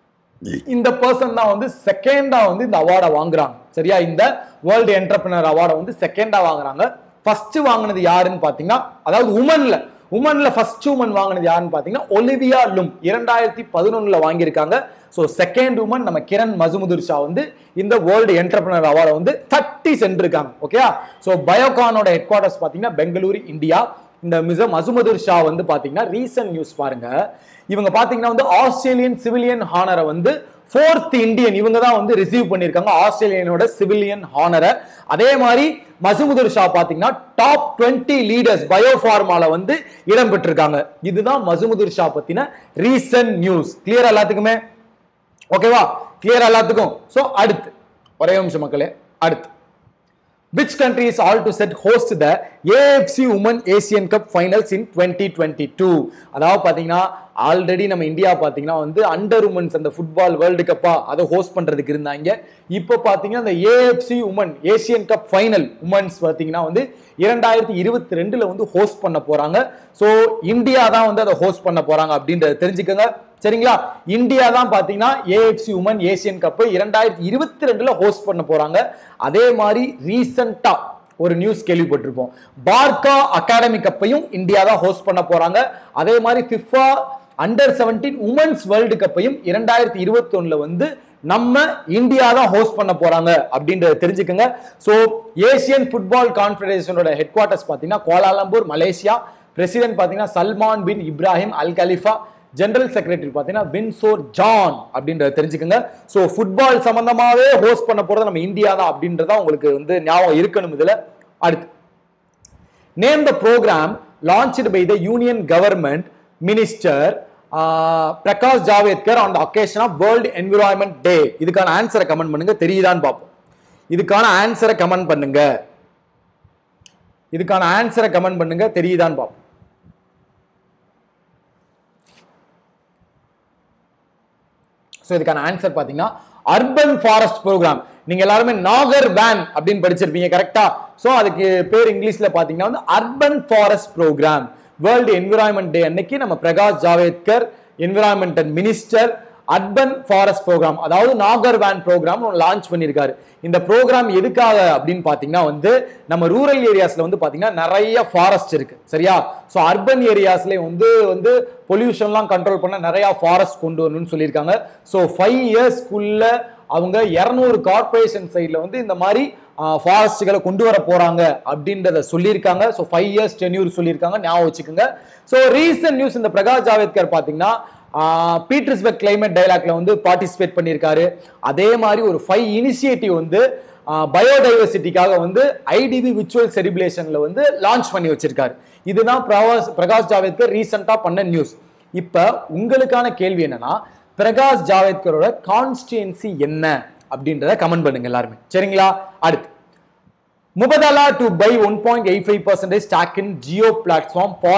இந்த பர்சன் தான் வந்து செகண்டா வந்து இந்த அவார்டை வாங்குறாங்க சரியா இந்த வேர்ல்டு என்டர்பிரினர் அவார்டை வந்து செகண்டா வாங்குறாங்க ஃபர்ஸ்ட் வாங்குனது யாருன்னு பாத்தீங்கன்னா அதாவது உமன்ல உமன்ல ஃபர்ஸ்ட் உமன் வாங்குனது யாருன்னு பாத்தீங்கன்னா ஒலிவியா லும் இரண்டாயிரத்தி பதினொன்னுல வாங்கியிருக்காங்க ஸோ செகண்ட் உமன் நம்ம கிரண் மசுமுதுர் ஷா வந்து இந்த வேர்ல்டு என்டர்பிரினர் அவார்டை வந்து தட்டி சென்றிருக்காங்க ஓகேயா ஸோ பயோகானோட ஹெட் குவார்டர்ஸ் பாத்தீங்கன்னா பெங்களூரு இந்தியா இந்த மிச மசுமுதுர் ஷா வந்து பாத்தீங்கன்னா ரீசன்ட் நியூஸ் பாருங்க இவங்க பாத்தீங்கன்னா வந்து ஆஸ்திரேலியன் சிவிலியன் ஹானரை வந்து ஃபோர்த் இந்தியன் இவங்க தான் வந்து ரிசீவ் பண்ணியிருக்காங்க ஆஸ்திரேலியனோட சிவிலியன் ஹானரை அதே மாதிரி மசுமுதுர் ஷா பாத்தீங்கன்னா டாப் 20 லீடர்ஸ் பயோஃபார்மால வந்து இடம் பெற்றிருக்காங்க இதுதான் மசுமுதுர் ஷா பத்தின ரீசன்ட் நியூஸ் கிளியர் எல்லாத்துக்குமே ஓகேவா கிளியர் எல்லாத்துக்கும் சோ அடுத்து ஒரே நிமிஷம் மக்களே அடுத்து which country is all to set host the AFC Women Asian Cup Finals in 2022 அதாவது பாத்தீங்கன்னா ஆல்ரெடி நம்ம இந்தியா பாத்தீங்கன்னா வந்து அண்டர் உமன்ஸ் அந்த ஃபுட்பால் வேர்ல்டு கப்பா அதை ஹோஸ்ட் பண்றதுக்கு இருந்தாங்க இப்போ பாத்தீங்கன்னா அந்த AFC women Asian cup final women's பாத்தீங்கன்னா வந்து இரண்டாயிரத்தி இருபத்தி ரெண்டுல வந்து ஹோஸ்ட் பண்ண போறாங்க ஸோ இந்தியா தான் வந்து அதை ஹோஸ்ட் பண்ண போறாங்க அப்படின்றத தெரிஞ்சுக்கோங்க சரிங்களா இந்தியா தான் பாத்தீங்கன்னா ஏஎஃப்சி உமன் ஏசியன் கப் இரண்டாயிரத்தி இருபத்தி ரெண்டுல ஹோஸ்ட் பண்ண போறாங்க அதே மாதிரி ரீசெண்டா ஒரு நியூஸ் கேள்விப்பட்டிருப்போம் பார்க்கா அகாடமி கப்பையும் இந்தியா தான் ஹோஸ்ட் பண்ண போறாங்க அதே மாதிரி FIFA under seventeen women's world கப்பையும் இரண்டாயிரத்தி இருபத்தி ஒண்ணுல வந்து நம்ம இந்தியா தான் ஹோஸ்ட் பண்ண போறாங்க அப்படின்றத தெரிஞ்சுக்கோங்க ஸோ ஏசியன் ஃபுட்பால் கான்ஃபெடரேஷனோட ஹெட் குவார்ட்டர்ஸ் பார்த்தீங்கன்னா கோலாலம்பூர் மலேசியா பிரசிடென்ட் பார்த்தீங்கன்னா Salman bin Ibrahim Al Khalifa general secretary பார்த்தீங்கன்னா வின்சோர் ஜான் அப்படின்றத தெரிஞ்சுக்கோங்க ஸோ ஃபுட்பால் சம்பந்தமாவே ஹோஸ்ட் பண்ண போறது நம்ம இந்தியா தான் அப்படின்றத உங்களுக்கு வந்து ஞாபகம் இருக்கணும் இதுல அடுத்து name the program launched by the union government minister Prakash Javadekar on the occasion of world environment day இதுக்கான ஆன்சரை கமெண்ட் பண்ணுங்க தெரியுதான்னு பார்ப்போம் இதுக்கான ஆன்சரை கமெண்ட் பண்ணுங்க இதுக்கான ஆன்சரை கமெண்ட் பண்ணுங்க தெரியுதான்னு பார்ப்போம் ஸோ இதுக்கான ஆன்சர் பார்த்தீங்கன்னா அர்பன் ஃபாரஸ்ட் ப்ரோக்ராம் நீங்க எல்லாருமே நாகர் வேன் அப்படின்னு படிச்சிருப்பீங்க கரெக்டா சோ அதுக்கு பேர் இங்கிலீஷ்ல பாத்தீங்கன்னா வந்து urban forest program world environment day அன்னைக்கு நம்ம Prakash Javadekar environmental minister urban forest program அதாவது நாகர் வேன் ப்ரோக்ராம் லான்ச் பண்ணியிருக்காரு இந்த ப்ரோக்ராம் எதுக்காக அப்படின்னு பார்த்தீங்கன்னா வந்து நம்ம ரூரல் ஏரியாஸ்ல வந்து பார்த்தீங்கன்னா நிறைய ஃபாரஸ்ட் இருக்கு சரியா ஸோ அர்பன் ஏரியாஸ்ல வந்து வந்து பொல்யூஷன்லாம் கண்ட்ரோல் பண்ண நிறைய ஃபாரஸ்ட் கொண்டு வரணும்னு சொல்லியிருக்காங்க ஸோ ஃபைவ் இயர்ஸ்க்குள்ள அவங்க இரநூறு கார்பரேஷன் சைடில் வந்து இந்த மாதிரி ஃபாரஸ்ட்டுகளை கொண்டு வர போறாங்க அப்படின்றத சொல்லியிருக்காங்க ஸோ ஃபைவ் இயர்ஸ் டென்யூர் சொல்லியிருக்காங்க ஞாபகம் வச்சுக்கோங்க ஸோ ரீசன்ட் நியூஸ் இந்த பிரகாஷ் ஜாவேத்கர் பார்த்தீங்கன்னா பீட்டர்ஸ்பர்க் கிளைமேட் டைலாக்ல வந்து பார்ட்டிசிபேட் பண்ணியிருக்காரு அதே மாதிரி ஒரு ஃபைவ் இனிஷியேட்டிவ் வந்து பயோடைவர்சிட்டிக்காக வந்து ஐடிபி விச்சுவல் செலிப்ரேஷன்ல வந்து லான்ச் பண்ணி வச்சிருக்காரு இதுதான் பிரகாஷ் பிரகாஷ் ஜாவேத்கர் ரீசெண்டா பண்ண நியூஸ் இப்ப உங்களுக்கான கேள்வி என்னன்னா பிரகாஷ் ஜாவேத்கரோட கான்ஸ்டியன்சி என்ன அப்படின்றத கமெண்ட் பண்ணுங்க எல்லாருமே சரிங்களா அடுத்து Mubadala to buy 1.85 percentage stock in Geo platform for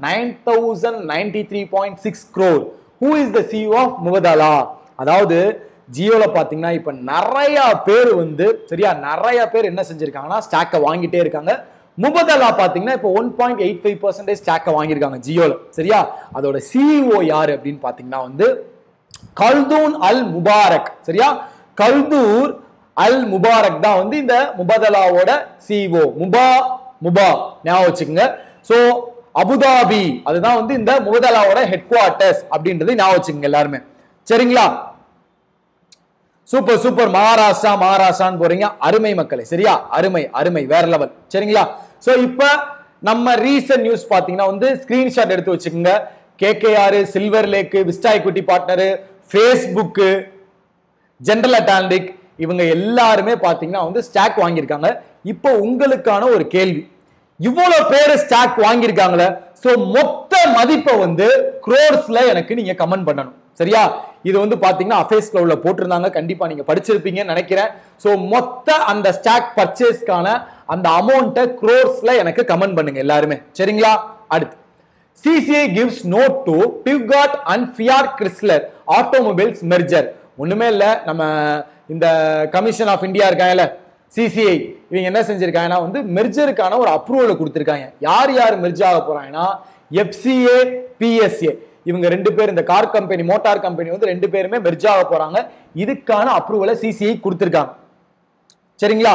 9,093.6 crore. Who is the CEO of Mubadala? அதாவது ஜியோல பாத்தீங்கன்னா இப்ப நிறைய பேர் வந்து சரியா நிறைய பேர் என்ன செஞ்சிருக்காங்கன்னா ஸ்டாக்கை வாங்கிட்டே இருக்காங்க முபதலா பாத்தீங்கன்னா இப்போ one point eight five percentage ஸ்டாக்கை வாங்கியிருக்காங்க ஜியோல சரியா அதோட சிஇஓ யாரு அப்படின்னு பாத்தீங்கன்னா வந்து கல்தூன் அல் முபாரக் சரியா கல்தூர் அல் முபாரக் தான் வந்து இந்த முபதலாவோட சிஓ முபா முபா ஞாபகம் வச்சுக்கோங்க ஸோ அபுதாபி அதுதான் வந்து இந்த முபதலாவோட ஹெட் குவார்ட்டர்ஸ் அப்படின்றது ஞாபகம் வச்சுக்கோங்க எல்லாருமே சரிங்களா சூப்பர் சூப்பர் மகாராஷ்டிரா மகாராஷ்டிரான்னு போறீங்க அருமை மக்களே சரியா அருமை அருமை வேற லெவல் சரிங்களா சோ இப்ப நம்ம ரீசன்ட் நியூஸ் பாத்தீங்கன்னா வந்து ஸ்கிரீன்ஷாட் எடுத்து வச்சுக்கோங்க KKR silver lake Vista equity partner Facebook general Atlantic இவங்க எல்லாருமே பாத்தீங்கன்னா வந்து ஸ்டாக் வாங்கியிருக்காங்க இப்போ உங்களுக்கான ஒரு கேள்வி இவ்வளவு பேர் ஸ்டாக் வாங்கியிருக்காங்களே சோ மொத்த மதிப்பை வந்து குரோர்ஸ்ல எனக்கு நீங்க கமெண்ட் பண்ணணும் சரியா இது வந்து பாத்தீங்கன்னா அஃபேஸ் உள்ள போட்டிருந்தாங்க கண்டிப்பா நீங்க படிச்சிருப்பீங்கன்னு நினைக்கிறேன் சோ மொத்த அந்த ஸ்டாக் பர்ச்சேஸ்க்கான அந்த அமௌண்ட்டை குரோர்ஸ்ல எனக்கு கமெண்ட் பண்ணுங்க எல்லாருமே சரிங்களா அடுத்து CCI gives nod to Peugeot and Fiat Chrysler automobiles merger ஒண்ணுமே இல்ல நம்ம இந்த கமிஷன் ஆஃப் இந்தியா இருக்காங்கல்ல சிசிஐ இவங்க என்ன செஞ்சிருக்காங்கன்னா வந்து மெர்ஜருக்கான ஒரு அப்ரூவல் கொடுத்திருக்காங்க யார் யார் மெர்ஜ் ஆக போறாங்கன்னா எஃப்சிஏ பிஎஸ்ஏ இவங்க ரெண்டு பேர் இந்த கார் கம்பெனி மோட்டார் கம்பெனி வந்து ரெண்டு பேருமே மெர்ஜ் ஆக போறாங்க இதுக்கான அப்ரூவலை சிசிஐ கொடுத்திருக்காங்க சரிங்களா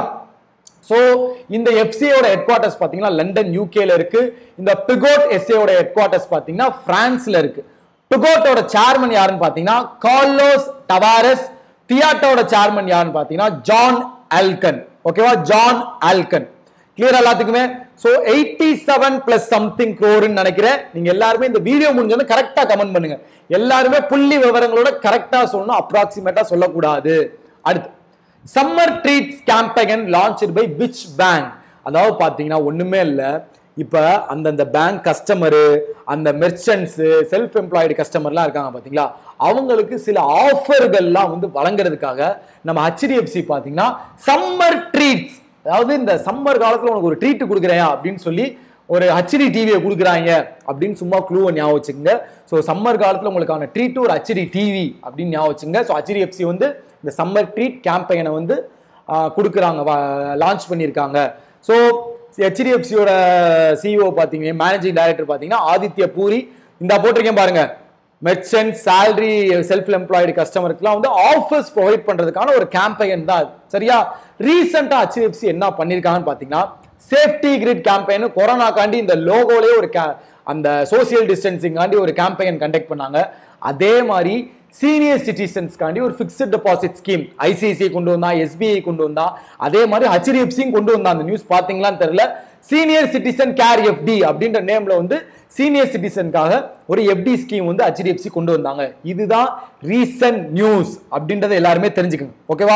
சோ இந்த எஃப்சியோட ஹெட் குவார்ட்டர்ஸ் பாத்தீங்கன்னா லண்டன் யூகேல இருக்கு இந்த பிகோட் எஸ்ஏயோட ஹெட் குவார்ட்டர்ஸ் பாத்தீங்கன்னா பிரான்ஸ்ல இருக்கு பிகோட்டோட சேர்மன் யாருன்னு பாத்தீங்கன்னா கார்லோஸ் டவாரஸ் ஃபியாட்டோட சேர்மன் யாருன்னு பாத்தீங்கன்னா ஜான் ஆல்கன் ஓகேவா ஜான் ஆல்கன் கிளியர் எல்லாத்துக்குமே so eighty seven plus something க்ரோர்னு நினைக்கிறேன் நீங்க எல்லாருமே இந்த வீடியோ முடிஞ்சோன்னு கரெக்டா கமெண்ட் பண்ணுங்க எல்லாருமே புள்ளி விவரங்களோட கரெக்டா சொல்லணும் அப்ராக்சிமேட்டா சொல்லக்கூடாது அடுத்து summer treats campaign launch by which bank அதாவது பாத்தீங்கன்னா ஒண்ணுமே இல்ல இப்ப அந்தந்த பேங்க் கஸ்டமரு அந்த மெர்ச்சன்ட்ஸ் செல்ஃப் எம்ப்ளாய்டு கஸ்டமர்லாம் இருக்காங்க பாத்தீங்களா அவங்களுக்கு சில ஆஃபர்கள்லாம் வந்து வழங்குறதுக்காக நம்ம ஹெச்டிஎஃப்சி பாத்தீங்கன்னா சம்மர் ட்ரீட்ஸ் அதாவது இந்த சம்மர் காலத்துல உனக்கு ஒரு ட்ரீட் கொடுக்குறேன் அப்படின்னு சொல்லி ஒரு ஹச்டி டிவியை கொடுக்குறாங்க அப்படின்னு சும்மா க்ளூவை ஞாபகம் வச்சுங்க ஸோ சம்மர் காலத்தில் உங்களுக்கான ட்ரீட் ஒரு ஹச்டி டிவி அப்படின்னு ஞாபகம் வச்சுங்க ஸோ ஹச்டிஎஃப்சி வந்து இந்த சம்மர் ட்ரீட் கேம்பெயினை வந்து ஆஹ், கொடுக்குறாங்க லான்ச் பண்ணியிருக்காங்க ஸோ ஹெச்டிஎஃப்சியோட சிஇஓ பார்த்தீங்க மேனேஜிங் டைரக்டர் பார்த்தீங்கன்னா ஆதித்ய பூரி இந்த போட்டிருக்கேன் பாருங்க மெர்ச்சன்ட் salary செல்ஃப் எம்ப்ளாய்டு கஸ்டமருக்குலாம் வந்து ஆஃபர்ஸ் ப்ரொவைட் பண்றதுக்கான ஒரு கேம்பெயின் தான் அது சரியா ரீசெண்டா ஹெச்டிஎஃப்சி என்ன பண்ணிருக்காங்கன்னு பாத்தீங்கன்னா சேஃப்டி கிரிட் கேம்பெயின் கொரோனாக்காண்டி இந்த லோகோலயே ஒரு ca- அந்த சோசியல் டிஸ்டன்சிங்காண்டி ஒரு கேம்பெயின் கண்டக்ட் பண்ணாங்க அதே மாதிரி சீனியர் சிட்டிசன்ஸ்க்காண்டி ஒரு ஃபிக்ஸ்ட் டெபாசிட் ஸ்கீம் ஐசிஐசிஐ கொண்டு வந்தா எஸ்பிஐ கொண்டு வந்தா அதே மாதிரி ஹெச்டிஎஃப்சியும் கொண்டு வந்தா அந்த நியூஸ் பாத்தீங்களான்னு தெரியல சீனியர் சிட்டிசன் கேர் எஃப்டி அப்படின்ற நேம்ல வந்து சீனியர் சிட்டிசனுக்காக ஒரு எஃப்டி ஸ்கீம் வந்து ஹெச்டிஎஃப்சி கொண்டு வந்தாங்க இதுதான் ரீசன்ட் நியூஸ் அப்படின்றத எல்லாருமே தெரிஞ்சுக்கணும் ஓகேவா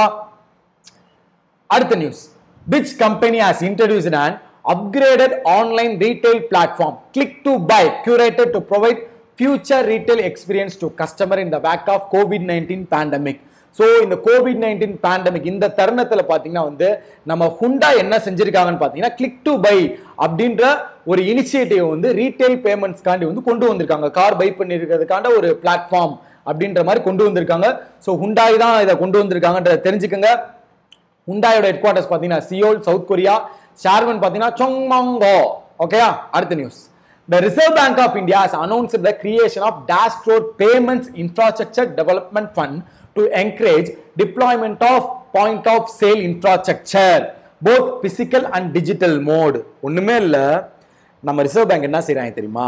அடுத்த news which company has introduced an upgraded online retail platform click to buy curated to provide future retail experience to customer in the wake of covid-19 pandemic so இந்த covid nineteen pandemic இந்த தருணத்தில் பார்த்தீங்கன்னா வந்து நம்ம ஹுண்டா என்ன செஞ்சிருக்காங்கன்னு பார்த்தீங்கன்னா click to buy அப்படின்ற ஒரு இனிஷியேட்டிவ் வந்து ரீட்டைல் பேமெண்ட்ஸ்க்காண்டி வந்து கொண்டு வந்திருக்காங்க கார் பை பண்ணிருக்கிறதுக்காண்ட ஒரு பிளாட்ஃபார்ம் அப்படின்ற மாதிரி கொண்டு வந்திருக்காங்க ஸோ ஹுண்டாய் தான் இதை கொண்டு வந்திருக்காங்கன்றத தெரிஞ்சுக்கங்க ஹுண்டாயோட ஹெட் குவார்ட்டர்ஸ் பார்த்தீங்கன்னா சியோல் சவுத் கொரியா ஷார்வன் பார்த்தீங்கன்னா சொங்மாங்கோ ஓகேயா அடுத்த news The Reserve Bank of India has announced the creation of Dashboard Payments Infrastructure Development Fund to encourage deployment of point of sale infrastructure, both physical and digital mode. ஒண்ணுமே இல்ல நம்ம reserve bank என்ன செய்றாங்க தெரியுமா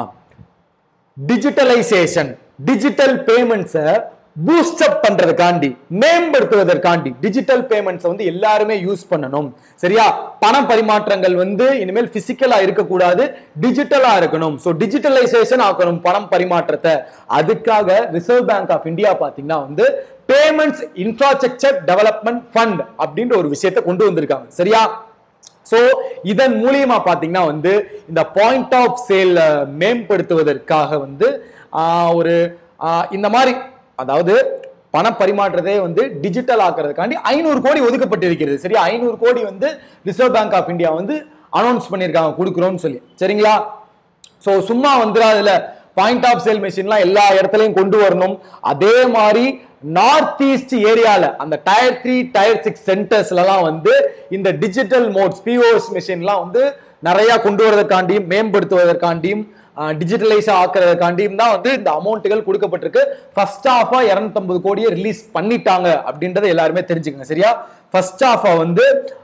digitalisation digital பேமெண்ட்ஸை boost up பண்றதுக்காண்டி மேம்படுத்துவதற்காண்டி digital payments வந்து எல்லாருமே யூஸ் பண்ணணும் சரியா பண பரிமாற்றங்கள் வந்து இனிமேல் பிசிக்கலா இருக்கக்கூடாது டிஜிட்டலா இருக்கணும் ஸோ டிஜிட்டலைசேஷன் ஆக்கணும் பணம் பரிமாற்றத்தை அதுக்காக ரிசர்வ் பேங்க் ஆஃப் இந்தியா பாத்தீங்கன்னா வந்து பேமெண்ட்ஸ் இன்ஃப்ராஸ்ட்ரக்சர் டெவலப்மெண்ட் ஃபண்ட் அப்படின்ற ஒரு விஷயத்தை கொண்டு வந்திருக்காங்க சரியா சோ இதன் மூலியமா பாத்தீங்கன்னா வந்து இந்த பாயிண்ட் ஆஃப் சேல் மேம்படுத்துவதற்காக வந்து ஆஹ், ஒரு ஆஹ், இந்த மாதிரி அதாவது பண பரிமாற்றத்தை வந்து டிஜிட்டல் ஆக்குறதுக்காண்டி ஐநூறு கோடி ஒதுக்கப்பட்டிருக்கிறது சரியா ஐநூறு கோடி வந்து ரிசர்வ் பேங்க் ஆஃப் இந்தியா வந்து அனௌன்ஸ் பண்ணியிருக்காங்க கொடுக்குறோம்னு சொல்லி சரிங்களா ஸோ சும்மா வந்துடாதுல பாயிண்ட் ஆஃப் சேல் மிஷின்லாம் எல்லா இடத்துலையும் கொண்டு வரணும் அதே மாதிரி நார்த் ஈஸ்ட் ஏரியால அந்த டயர் த்ரீ டயர் சிக்ஸ் சென்டர்ஸ்லாம் வந்து இந்த டிஜிட்டல் மோட்ஸ் பிஓஎஸ் மிஷின்லாம் வந்து நிறைய கொண்டு வரதுக்காண்டியும் மேம்படுத்துவதற்காண்டியும் டிஜிட்டலைஸ் ஆக்குறதுக்காண்டியும் தான் வந்து இந்த அமௌண்ட்டுகள் கொடுக்கப்பட்டிருக்கு ஃபர்ஸ்ட் ஆஃபா இரநூத்தம்பது கோடியை ரிலீஸ் பண்ணிட்டாங்க அப்படின்றத எல்லாருமே தெரிஞ்சுக்கங்க சரியா ஃபர்ஸ்ட் ஆஃபா வந்து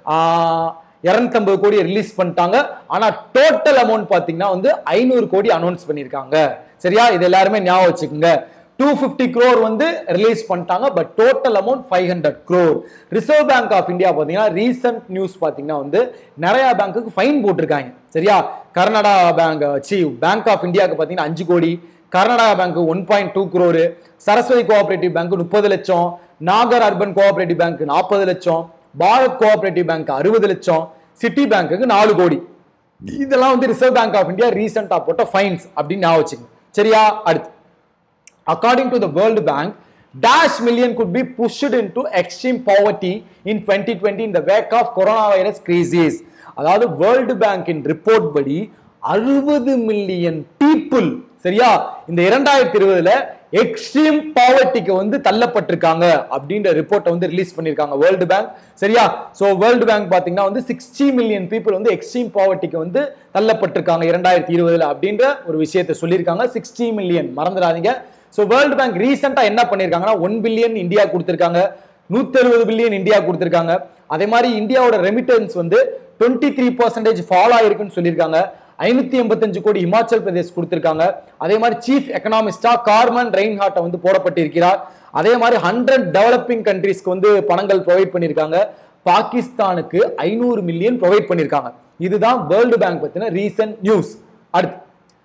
இரநூத்தம்பது கோடியை ரிலீஸ் பண்ணிட்டாங்க ஆனா டோட்டல் அமௌண்ட் பாத்தீங்கன்னா வந்து ஐநூறு கோடி அனௌன்ஸ் பண்ணியிருக்காங்க சரியா இது எல்லாருமே ஞாபகம் வச்சுக்கோங்க டூ ஃபிஃப்டி க்ரோர் வந்து ரிலீஸ் பண்ணிட்டாங்க but total amount five hundred crore reserve bank of India பார்த்தீங்கன்னா ரீசெண்ட் நியூஸ் பார்த்தீங்கன்னா வந்து நிறைய பேங்க்குக்கு ஃபைன் போட்டிருக்காங்க சரியா Karnataka bank C bank of இந்தியாவுக்கு பார்த்தீங்கன்னா அஞ்சு கோடி Karnataka bank one point two crore Saraswati cooperative bank முப்பது லட்சம் நாகர் அர்பன் கோஆபரேட்டிவ் பேங்க் நாற்பது லட்சம் பாரத் கோஆபரேட்டிவ் பேங்க் அறுபது லட்சம் சிட்டி பேங்க்குக்கு நாலு கோடி இதெல்லாம் வந்து ரிசர்வ் பேங்க் ஆஃப் இந்தியா ரீசெண்டா போட்ட ஃபைன்ஸ் அப்படின்னு ஞாபகம் வச்சுக்கோங்க சரியா அடுத்து according to the World Bank, dash million could be pushed into extreme poverty in 2020 in the wake of coronavirus crisis. அதாவது வேர்ல்டு பேங்கின் ரிப்போர்ட் படி அறுபது மில்லியன் பீப்புள் சரியா இந்த இரண்டாயிரத்தி இருபதுல எக்ஸ்ட்ரீம் பாவர்ட்டிக்கு வந்து தள்ளப்பட்டிருக்காங்க அப்படின்ற ரிப்போர்ட்டை வந்து ரிலீஸ் பண்ணியிருக்காங்க வேர்ல்டு பேங்க் சரியா ஸோ வேர்ல்டு பேங்க் பார்த்தீங்கன்னா வந்து சிக்ஸ்டி மில்லியன் பீப்புள் வந்து எக்ஸ்ட்ரீம் பாவர்ட்டிக்கு வந்து தள்ளப்பட்டிருக்காங்க இரண்டாயிரத்தி இருபதுல அப்படின்ற ஒரு விஷயத்தை சொல்லியிருக்காங்க சிக்ஸ்டி மில்லியன் மறந்துடாதீங்க ஸோ வேர்ல்டு பேங்க் ரீசெண்டாக என்ன பண்ணியிருக்காங்கன்னா ஒன் பில்லியன் இந்தியா கொடுத்துருக்காங்க நூத்தி அறுபது பில்லியன் இந்தியா கொடுத்துருக்காங்க அதே மாதிரி இந்தியாவோட ரெமிட்டன்ஸ் வந்து டுவெண்ட்டி த்ரீ பர்சன்டேஜ் ஃபாலோ ஆயிருக்குன்னு சொல்லியிருக்காங்க ஐநூத்தி எண்பத்தஞ்சு கோடி இமாச்சல் பிரதேஷ் கொடுத்திருக்காங்க அதே மாதிரி சீஃப் எக்கனாமிஸ்டா கார்மன் ரெயின்ஹார்ட்டை வந்து போடப்பட்டிருக்கிறார் அதே மாதிரி ஹண்ட்ரட் டெவலப்பிங் கண்ட்ரீஸ்க்கு வந்து பணங்கள் ப்ரொவைட் பண்ணியிருக்காங்க பாகிஸ்தானுக்கு ஐநூறு மில்லியன் ப்ரொவைட் பண்ணியிருக்காங்க இதுதான் வேர்ல்டு பேங்க் பத்தின ரீசன்ட் நியூஸ் அடுத்து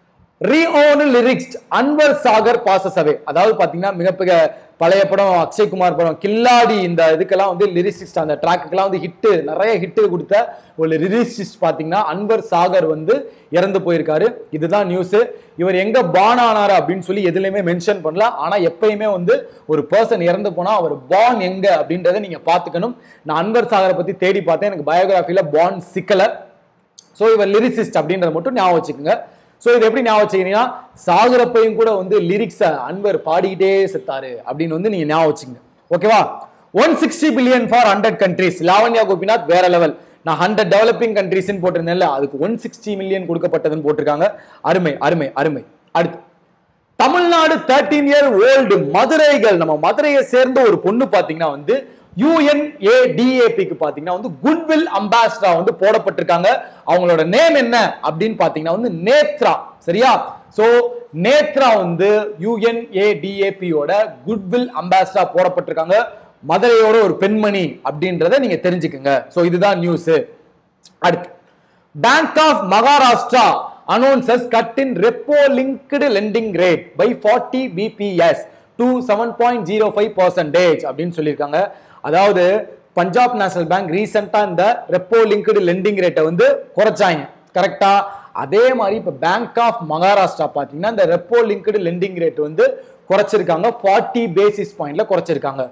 renowned lyrics Anwar Sagar passes away அதாவது பாத்தீங்கன்னா மிகப்பெரிய பழைய படம் அக்ஷய்குமார் படம் கில்லாடி இந்த இதுக்கெல்லாம் வந்து லிரிசிஸ்ட் அந்த ட்ராக்குக்கெல்லாம் வந்து ஹிட்டு நிறைய ஹிட்டு கொடுத்த ஒரு லிரிசிஸ்ட் பாத்தீங்கன்னா அன்வர் சாகர் வந்து இறந்து போயிருக்காரு இதுதான் நியூஸ் இவர் எங்க பான் ஆனாரு அப்படின்னு சொல்லி எதுலையுமே மென்ஷன் பண்ணல ஆனா எப்பயுமே வந்து ஒரு பர்சன் இறந்து போனா அவர் பான் எங்க அப்படின்றத நீங்க பாத்துக்கணும் நான் அன்வர் சாகரை பத்தி தேடி பார்த்தேன் எனக்கு பயோகிராஃபில பான் சிக்கல ஸோ இவர் லிரிசிஸ்ட் அப்படின்றத மட்டும் ஞாபகம் வச்சுக்கோங்க ஸோ இது எப்படி ஞாபகம் வச்சுக்கிறீங்கன்னா சாகுறப்பையும் கூட வந்து லிரிக்ஸை அன்வர் பாடிக்கிட்டே செத்தாரு அப்படின்னு வந்து நீங்க ஞாபகம் வச்சுங்க ஓகேவா one sixty billion for hundred countries Lavanya Gopinath வேற லெவல் நான் ஹண்ட்ரட் டெவலப்பிங் கண்ட்ரீஸ்னு போட்டிருந்தேன்ல அதுக்கு ஒன் சிக்ஸ்டி மில்லியன் கொடுக்கப்பட்டதுன்னு போட்டிருக்காங்க அருமை அருமை அருமை அடுத்து தமிழ்நாடு தேர்ட்டீன் இயர் ஓல்டு மதுரைகள் நம்ம மதுரையை சேர்ந்த ஒரு பொண்ணு பாத்தீங்கன்னா வந்து யுஎன்ஏடிஏபிக்கு பாத்தீங்கன்னா வந்து குட்வில் அம்பாசிடரா வந்து போடப்பட்டிருக்காங்க அவங்களோட நேம் என்ன அப்படின்னு பாத்தீங்கன்னா வந்து நேத்ரா சரியா சோ நேத்ரா வந்து யுஎன்ஏடிஏபியோட குட்வில் அம்பாசிடரா போடப்பட்டிருக்காங்க மதுரையோட ஒரு பெண்மணி அப்படின்றத நீங்க தெரிஞ்சுக்குங்க சோ இதுதான் நியூஸ் அடுத்து bank of Maharashtra announces cut in repo linked lending rate by forty BPS to seven point zero five percentage அப்படின்னு சொல்லியிருக்காங்க அதாவது பஞ்சாப் நேஷனல் பேங்க் ரீசெண்டா இந்த ரெப்போ லிங்க்டு லெண்டிங் ரேட்டை வந்து குறைச்சாங்க கரெக்டா அதே மாதிரி இப்போ பேங்க் ஆஃப் மகாராஷ்டிரா பார்த்தீங்கன்னா இந்த ரெப்போ லிங்க்டு லெண்டிங் ரேட் வந்து குறைச்சிருக்காங்க ஃபார்ட்டி பேசிஸ் பாயிண்ட்ல குறைச்சிருக்காங்க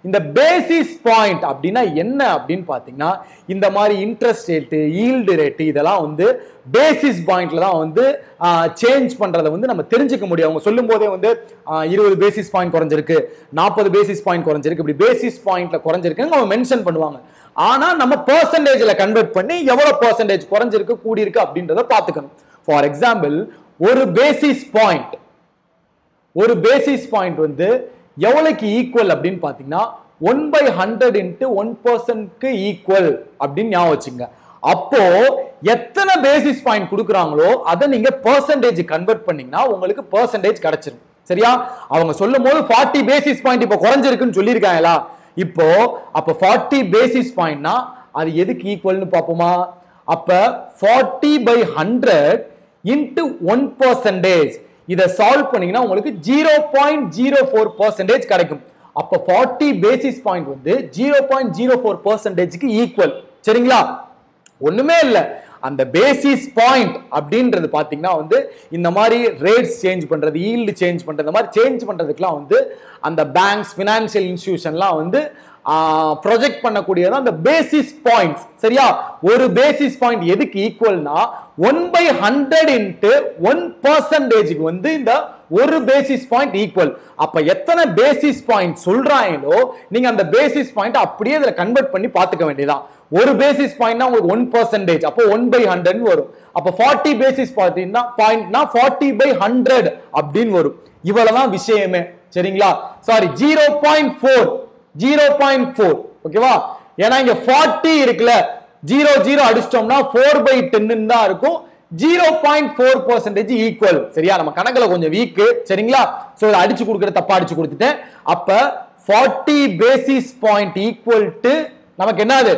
இந்த பேசிஸ் பாயிண்ட் அப்படின்னா என்ன அப்படின்னு பார்த்தீங்கன்னா இந்த மாதிரி இன்ட்ரெஸ்ட் ரேட்டு ஈல்டு ரேட்டு இதெல்லாம் வந்து பேசிஸ் பாயிண்ட்ல தான் வந்து சேஞ்ச் பண்றதை வந்து நம்ம தெரிஞ்சுக்க முடியும் அவங்க சொல்லும் போதே வந்து இருபது பேசிஸ் பாயிண்ட் குறைஞ்சிருக்கு நாற்பது பேசிஸ் பாயிண்ட் குறைஞ்சிருக்கு இப்படி பேசிஸ் பாயிண்ட்ல குறைஞ்சிருக்குன்னு அவங்க மென்ஷன் பண்ணுவாங்க ஆனா நம்ம பெர்சன்டேஜ்ல கன்வெர்ட் பண்ணி எவ்வளவு பெர்சன்டேஜ் குறைஞ்சிருக்கு கூடியிருக்கு அப்படின்றத பார்த்துக்கணும் ஃபார் எக்ஸாம்பிள் ஒரு பேசிஸ் பாயிண்ட் ஒரு பேசிஸ் பாயிண்ட் வந்து எவ்வளவுக்கு ஈக்குவல் அப்படின்னு பார்த்தீங்கன்னா one by hundred into one பர்சன்ட்க்கு ஈக்குவல் அப்படின்னு ஞாபகம் வச்சுங்க அப்போ எத்தனை பேசிஸ் பாயிண்ட் கொடுக்குறாங்களோ அதை நீங்க பெர்சன்டேஜ் கன்வெர்ட் பண்ணீங்கன்னா உங்களுக்கு பெர்சன்டேஜ் கிடைச்சிரும் சரியா அவங்க சொல்லும் போது ஃபார்ட்டி பேசிஸ் பாயிண்ட் இப்போ குறைஞ்சிருக்குன்னு சொல்லியிருக்காங்களா இப்போ அப்போ ஃபார்ட்டி பேசிஸ் பாயிண்ட்னா அது எதுக்கு ஈக்குவல்னு பார்ப்போமா அப்ப forty by hundred into one percentage இதை சால்வ் பண்ணீங்கன்னா உங்களுக்கு zero point zero four percentage கிடைக்கும் அப்போ ஃபார்ட்டி பேசிஸ் பாயிண்ட் வந்து ஜீரோ பாயிண்ட் ஜீரோ ஃபோர் பர்சன்டேஜ்க்கு ஈக்குவல் சரிங்களா ஒண்ணுமே இல்லை அந்த பேசிஸ் பாயிண்ட் அப்படின்றது பாத்தீங்கன்னா வந்து இந்த மாதிரி ரேட்ஸ் சேஞ்ச் பண்றது ஈல்டு சேஞ்ச் பண்றது இந்த மாதிரி சேஞ்ச் பண்றதுக்குலாம் வந்து அந்த பேங்க்ஸ் ஃபினான்ஷியல் இன்ஸ்டிடியூஷன்லாம் வந்து ப்ரொஜெக்ட் பண்ணக்கூடியது அந்த பேசிஸ் பாயிண்ட்ஸ் சரியா ஒரு பேசிஸ் பாயிண்ட் எதுக்கு ஈக்குவல்னா one by hundred into one பர்சன்டேஜுக்கு வந்து இந்த ஒரு பேசிஸ் பாயிண்ட் ஈக்குவல் அப்ப எத்தனை பேசிஸ் பாயிண்ட் சொல்றாங்களோ நீங்க அந்த பேசிஸ் பாயிண்ட் அப்படியே இதுல கன்வெர்ட் பண்ணி பாத்துக்க வேண்டியதான் ஒரு பேசிஸ் பாயிண்ட்னா உங்களுக்கு ஒன் பர்சன்டேஜ் அப்போ ஒன் பை ஹண்ட்ரட் வரும் அப்போ ஃபார்ட்டி பேசிஸ் பாத்தீங்கன்னா பாயிண்ட்னா ஃபார்ட்டி பை ஹண்ட்ரட் அப்படின்னு வரும் இவ்வளவுதான் விஷயமே சரிங்களா sorry zero point four zero point four ஓகேவா ஏன்னா இங்க ஃபார்ட்டி இருக்குல்ல ஜீரோ ஜீரோ அடிச்சிட்டோம்னா ஃபோர் பை டென்னு தான் இருக்கும் zero point four percentage equal சரியா நம்ம கணக்குல கொஞ்சம் வீக்கு சரிங்களா ஸோ இதை அடிச்சு கொடுக்குற தப்பா அடிச்சு கொடுத்துட்டேன் அப்ப forty basis point equal to நமக்கு என்னது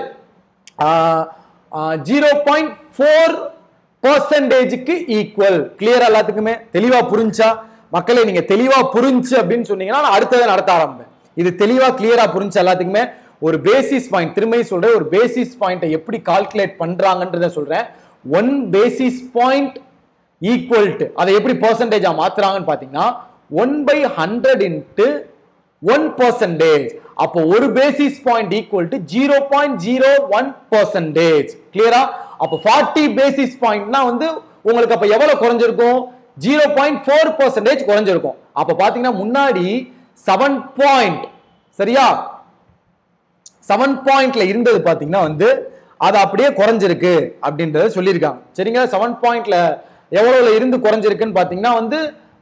ஜீரோ பாயிண்ட் ஃபோர் பர்சன்டேஜுக்கு ஈக்குவல் கிளியர் எல்லாத்துக்குமே தெளிவா புரிஞ்சா மக்களை நீங்க தெளிவா புரிஞ்சு அப்படின்னு சொன்னீங்கன்னா நான் அடுத்ததை நடத்த ஆரம்பிப்பேன் இது தெளிவா கிளியரா புரிஞ்சு எல்லாத்துக்குமே ஒரு பேசிஸ் பாயிண்ட் திரும்பி சொல்றேன் ஒரு பேசிஸ் பாயிண்ட்டை எப்படி கால்குலேட் பண்றாங்கன்றத சொல்றேன் one basis point equal to அதை எப்படி பர்சன்டேஜா மாத்துறாங்கன்னு பாத்தீங்கன்னா one by hundred into one percentage அப்போ ஒரு basis point equal to zero point zero one percentage கிளியரா அப்போ ஃபார்ட்டி பேசிஸ் பாயிண்ட்னா வந்து உங்களுக்கு அப்ப எவ்வளவு குறைஞ்சிருக்கும் ஜீரோ பாயிண்ட் ஃபோர் பர்சன்டேஜ் குறைஞ்சிருக்கும் அப்ப பாத்தீங்கன்னா முன்னாடி செவன் பாயிண்ட் சரியா செவன் பாயிண்ட்ல இருந்தது பாத்தீங்கன்னா வந்து அது அப்படியே குறைஞ்சிருக்கு அப்படின்றத சொல்லியிருக்காங்க சரிங்க செவன் பாயிண்ட்ல எவ்வளவுல இருந்து குறைஞ்சிருக்குன்னு பாத்தீங்கன்னா வந்து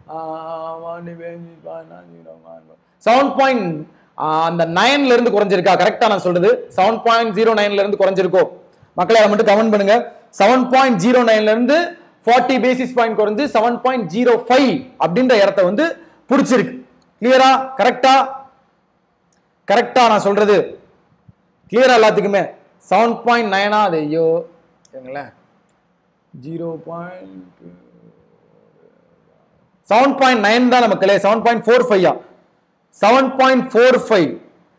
செவன் பாயிண்ட் அந்த நைன்ல இருந்து குறைஞ்சிருக்கா கரெக்டா நான் சொல்றது செவன் பாயிண்ட் ஜீரோ நைன்ல இருந்து குறைஞ்சிருக்கோ மக்களை அதை மட்டும் கமெண்ட் பண்ணுங்க செவன் பாயிண்ட் ஜீரோ நைன்ல இருந்து ஃபார்ட்டி பேசிஸ் பாயிண்ட் குறைஞ்சு செவன் பாயிண்ட் ஜீரோ ஃபைவ் அப்படின்ற இடத்த வந்து பிடிச்சிருக்கு கிளியரா கரெக்டா கரெக்டா நான் சொல்றது கிளியரா எல்லாத்துக்குமே செவன் பாயிண்ட் நைனா அது ஐயோ எங்களேன் zero point seven point nine தான் நமக்கு seven point four five seven point four five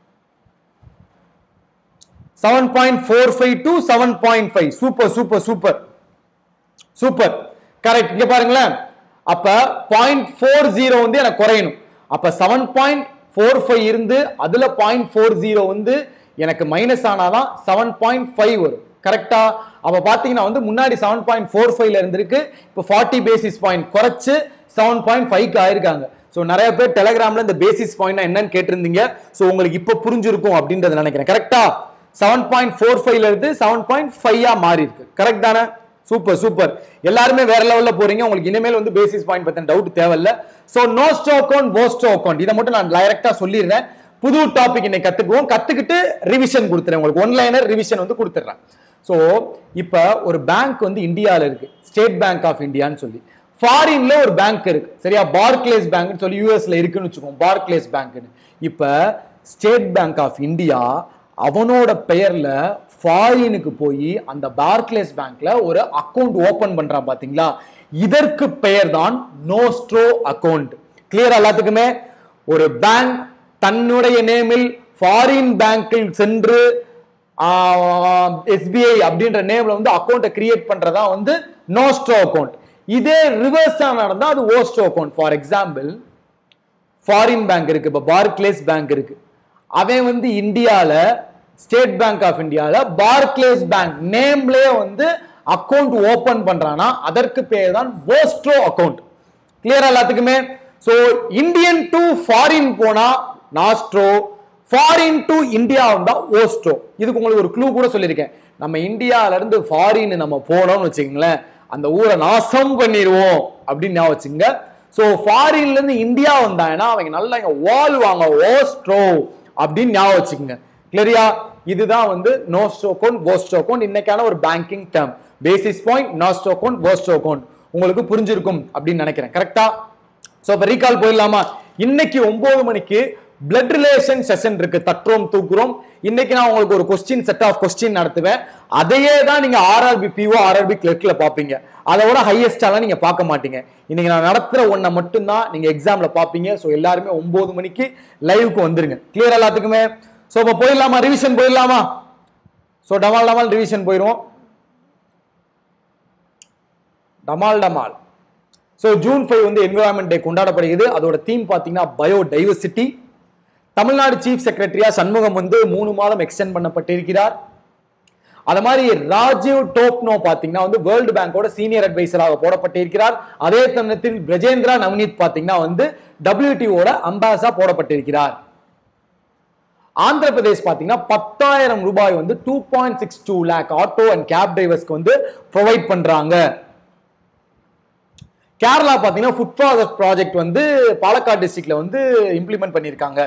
seven point four five to seven point five super super super super correct இங்க பாருங்களேன் அப்ப பாயிண்ட் ஃபோர் ஜீரோ வந்து எனக்கு குறையணும் அப்ப செவன் பாயிண்ட் ஃபோர் ஃபைவ் இருந்து அதுல பாயிண்ட் ஃபோர் ஜீரோ வந்து எனக்கு மைனஸ் ஆனாதான் செவன் பாயிண்ட் ஃபைவ் வரும் கரெக்டா அப்ப பாத்தீங்கன்னா வந்து முன்னாடி செவன் பாயிண்ட் ஃபோர் ஃபைவ்ல இருந்திருக்கு இப்போ ஃபார்ட்டி பேசிஸ் பாயிண்ட் குறைச்சு செவன் பாயிண்ட் ஃபைவ்க்கு ஆயிருக்காங்க ஸோ நிறைய பேர் டெலகிராம்ல இந்த பேசிஸ் பாயிண்ட் என்னன்னு கேட்டிருந்தீங்க ஸோ உங்களுக்கு இப்போ புரிஞ்சிருக்கும் அப்படின்றத நினைக்கிறேன் கரெக்டா செவன் பாயிண்ட் ஃபோர் ஃபைவ்ல இருந்து செவன் பாயிண்ட் ஃபைவா மாறி இருக்கு கரெக்ட் தானே சூப்பர் சூப்பர் எல்லாருமே வேற லெவல்ல போறீங்க உங்களுக்கு இனிமேல் வந்து பேசிஸ் பாயிண்ட் பத்தின டவுட் தேவையில்ல சோ நோ ஸ்டோ அக்கௌண்ட் போஸ்டோ அக்கௌண்ட் இதை மட்டும் நான் டைரக்டா சொல்லிடுறேன் புது டாபிக் இன்னைக்கு கத்துக்குவோம் கத்துக்கிட்டு ரிவிஷன் கொடுத்துறேன் உங்களுக்கு ஒன்லைனர் ரிவிஷன் வந்து கொடுத்துட்றேன் ஸோ இப்போ ஒரு பேங்க் வந்து இந்தியாவில் இருக்கு ஸ்டேட் பேங்க் ஆஃப் இந்தியான்னு சொல்லி ஃபாரின்ல ஒரு பேங்க் இருக்கு சரியா பார்க்லேஸ் பேங்க்னு சொல்லி யூஎஸ்ல இருக்குன்னு வச்சுக்கோங்க பார்க்லேஸ் பேங்க்னு இப்போ ஸ்டேட் பேங்க் ஆஃப் இந்தியா அவனோட பெயர்ல ஃபாரினுக்கு போய் அந்த பார்க்லேஸ் பேங்க்ல ஒரு அக்கவுண்ட் ஓபன் பண்றான் பாத்தீங்களா இதற்கு பெயர் தான் நோஸ்ட்ரோ அக்கவுண்ட் கிளியர் எல்லாத்துக்குமே ஒரு பேங்க் தன்னுடைய நேமில் ஃபாரின் பேங்கில் சென்று எஸ்பிஐ அப்படின்ற நேம்ல வந்து அக்கௌண்ட்டை கிரியேட் பண்றதா வந்து நோஸ்ட்ரோ அக்கௌண்ட் இதே ரிவர்ஸா நடந்தா அது vostro account for example foreign bank இருக்கு இப்போ பார்க்லேஸ் பேங்க் இருக்கு அவன் வந்து இந்தியால ஸ்டேட் பேங்க் ஆஃப் இந்தியால பார்க்லேஸ் பேங்க் நேம்லயே வந்து அக்கவுண்ட் ஓபன் பண்றானா அதற்கு பேர் தான் வோஸ்ட்ரோ அக்கவுண்ட் கிளியரா எல்லாத்துக்குமே சோ இந்தியன் டு ஃபாரின் போனா நாஸ்ட்ரோ ஃபாரின் டு இந்தியா வந்தா ஓஸ்ட்ரோ இதுக்கு உங்களுக்கு ஒரு க்ளூ கூட சொல்லியிருக்கேன் நம்ம இந்தியால இருந்து ஃபாரின் நம்ம போனோம்னு வச்சுக்கோங்களேன் அந்த ஊரை நாசம் பண்ணிடுவோம் அப்படின்னு ஞாபகம் வச்சுங்க ஸோ ஃபாரின்ல இருந்து இந்தியா வந்தாங்கன்னா அவங்க நல்லா இங்க வாழ்வாங்க ஓஸ்ட்ரோ அப்படின்னு ஞாபகம் வச்சுக்கோங்க கிளியரியா இதுதான் வந்து நோஸ்டோ அக்கௌண்ட் வோஸ்டோ அக்கௌண்ட் இன்னைக்கான ஒரு banking term basis point nostro account vostro account உங்களுக்கு புரிஞ்சிருக்கும் அப்படின்னு நினைக்கிறேன் கரெக்டா சோ இப்ப ரீகால் போயிடலாமா இன்னைக்கு ஒன்பது மணிக்கு பிளட் ரிலேஷன் செஷன் இருக்கு தட்டுறோம் தூக்குறோம் இன்னைக்கு நான் உங்களுக்கு ஒரு கொஸ்டின் செட் ஆஃப் கொஸ்டின் நடத்துவேன் அதையே தான் நீங்க ஆர்ஆர்பி பிஓ ஆர்ஆர்பி கிளர்க்ல பாப்பீங்க அதோட ஹையஸ்டாலாம் நீங்க பார்க்க மாட்டீங்க இன்னைக்கு நான் நடத்துற ஒன்றை மட்டும்தான் நீங்க எக்ஸாம்ல பாப்பீங்க ஸோ எல்லாருமே ஒன்பது மணிக்கு லைவுக்கு வந்துருங்க கிளியர் எல்லாத்துக்குமே ஸோ இப்போ போயிடலாமா ரிவிஷன் போயிடலாமா ஸோ டமால் டமால் ரிவிஷன் போயிடுவோம் டமால் டமால் ஸோ ஜூன் ஃபைவ் வந்து என்விரான்மெண்ட் டே கொண்டாடப்படுகிறது அதோட தீம் பார்த்தீங்கன்னா பயோ டைவர்சிட்டி தமிழ்நாடு சீஃப் செக்ரட்டரியா சண்முகம் வந்து மூணு மாதம் எக்ஸ்டெண்ட் பண்ணப்பட்டிருக்கிறார் அது மாதிரி ராஜீவ் டோப்னோ பாத்தீங்கன்னா வந்து வேர்ல்டு பேங்கோட சீனியர் அட்வைசராக போடப்பட்டிருக்கிறார் அதே தருணத்தில் பிரஜேந்திரா நவநீத் பாத்தீங்கன்னா வந்து டபிள்யூடிஓட அம்பாசா போடப்பட்டிருக்கிறார் ஆந்திர பிரதேஷ் பாத்தீங்கன்னா பத்தாயிரம் ரூபாய் வந்து two point six two lakh auto and cab டிரைவர்ஸ்க்கு வந்து ப்ரொவைட் பண்றாங்க கேரளா பாத்தீங்கன்னா ஃபுட் ஃபாதர் ப்ராஜெக்ட் வந்து பாலக்காடு டிஸ்ட்ரிக்ட்ல வந்து இம்ப்ளிமெண்ட் பண்ணியிருக்காங்க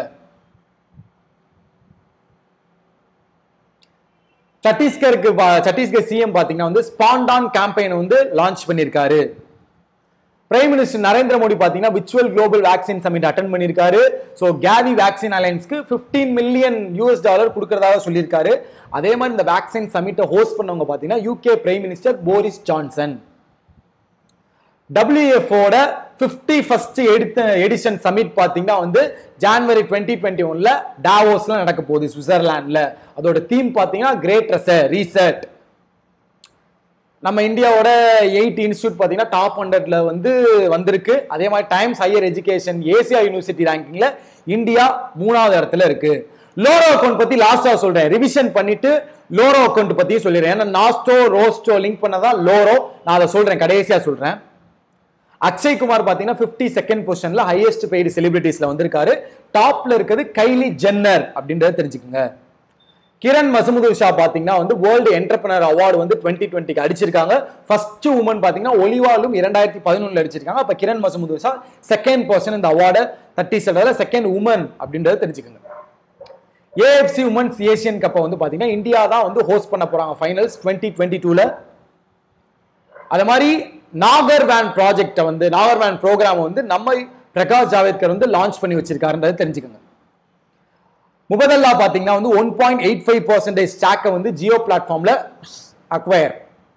சத்தீஸ்கருக்கு பா- சத்தீஸ்கர் சிஎம் பாத்தீங்கன்னா வந்து ஸ்பாண்டான் கேம்பெயின் வந்து லான்ச் பண்ணியிருக்காரு பிரைம் மினிஸ்டர் நரேந்திர மோடி பாத்தீங்கன்னா virtual global vaccine summit attend பண்ணியிருக்காரு ஸோ கேவி வேக்சின் அலையன்ஸ்க்கு 15 மில்லியன் யூஎஸ் டாலர் கொடுக்கறதாக சொல்லியிருக்காரு அதே மாதிரி இந்த வேக்சின் சமிட்டை ஹோஸ்ட் பண்ணவங்க பாத்தீங்கன்னா UK prime minister Boris Johnson டபிள்யூஎஃப்ஓட ஃபிஃப்டி ஃபர்ஸ்ட் எடுத்த எடிஷன் சமிட் பார்த்தீங்கன்னா வந்து ஜான்வரி டுவெண்ட்டி டுவெண்ட்டி ஒன்ல டாவோஸ்ல நடக்க போகுது சுவிட்சர்லாந்துல அதோட தீம் பார்த்தீங்கன்னா கிரேட் ரீசர்ட் நம்ம இந்தியாவோட எயிட் இன்ஸ்டியூட் பார்த்தீங்கன்னா டாப் ஹண்ட்ரட்ல வந்து வந்திருக்கு அதே மாதிரி Times higher education Asia university ரேங்கிங்ல இந்தியா மூணாவது இடத்துல இருக்கு லோரோ அக்கௌண்ட் பத்தி லாஸ்டா சொல்றேன் ரிவிஷன் பண்ணிட்டு லோரோ அக்கௌண்ட் பத்தி சொல்லிடுறேன் ஏன்னா நாஸ்டோ ரோஸ்டோ லிங்க் பண்ணதான் லோரோ நான் அதை சொல்றேன் கடைசியா சொல்றேன் அக்ஷய் குமார் பாத்தீங்கன்னா 50 செகண்ட் பொசிஷன்ல ஹையஸ்ட் பெய்டு செலிபிரிட்டிஸ்ல வந்திருக்காரு டாப்ல இருக்கிறது கைலி ஜென்னர் அப்படின்றத தெரிஞ்சுக்கோங்க கிரண் மசமுது ஷா பாத்தீங்கன்னா வந்து வேர்ல்டு என்டர்பிரனர் அவார்டு வந்து டுவெண்ட்டி டுவெண்ட்டிக்கு அடிச்சிருக்காங்க ஃபர்ஸ்ட் உமன் பாத்தீங்கன்னா ஒலிவாலும் இரண்டாயிரத்தி பதினொன்னுல அடிச்சிருக்காங்க அப்ப கிரண் மசமுது ஷா செகண்ட் பர்சன் இந்த அவார்டை தட்டி செல்றதுல செகண்ட் உமன் அப்படின்றத தெரிஞ்சுக்கோங்க ஏஎஃப்சி உமன்ஸ் ஏசியன் கப்பை வந்து பாத்தீங்கன்னா இந்தியா தான் வந்து ஹோஸ்ட் பண்ண போறாங்க ஃபைனல்ஸ் டுவெண்ட்டி டுவெண்ட்டி டூல அது மாதிரி நாகர் வேன் ப்ராஜெக்டை வந்து நாகர் வேன் ப்ரோக்ராம் வந்து நம்ம பிரகாஷ் ஜாவேத்கர் வந்து லான்ச் பண்ணி வச்சிருக்காருன்றதை தெரிஞ்சுக்கோங்க முபதல்லா பாத்தீங்கன்னா வந்து one point eight five percentage ஸ்டாக்கை வந்து ஜியோ பிளாட்ஃபார்ம்ல அக்வயர்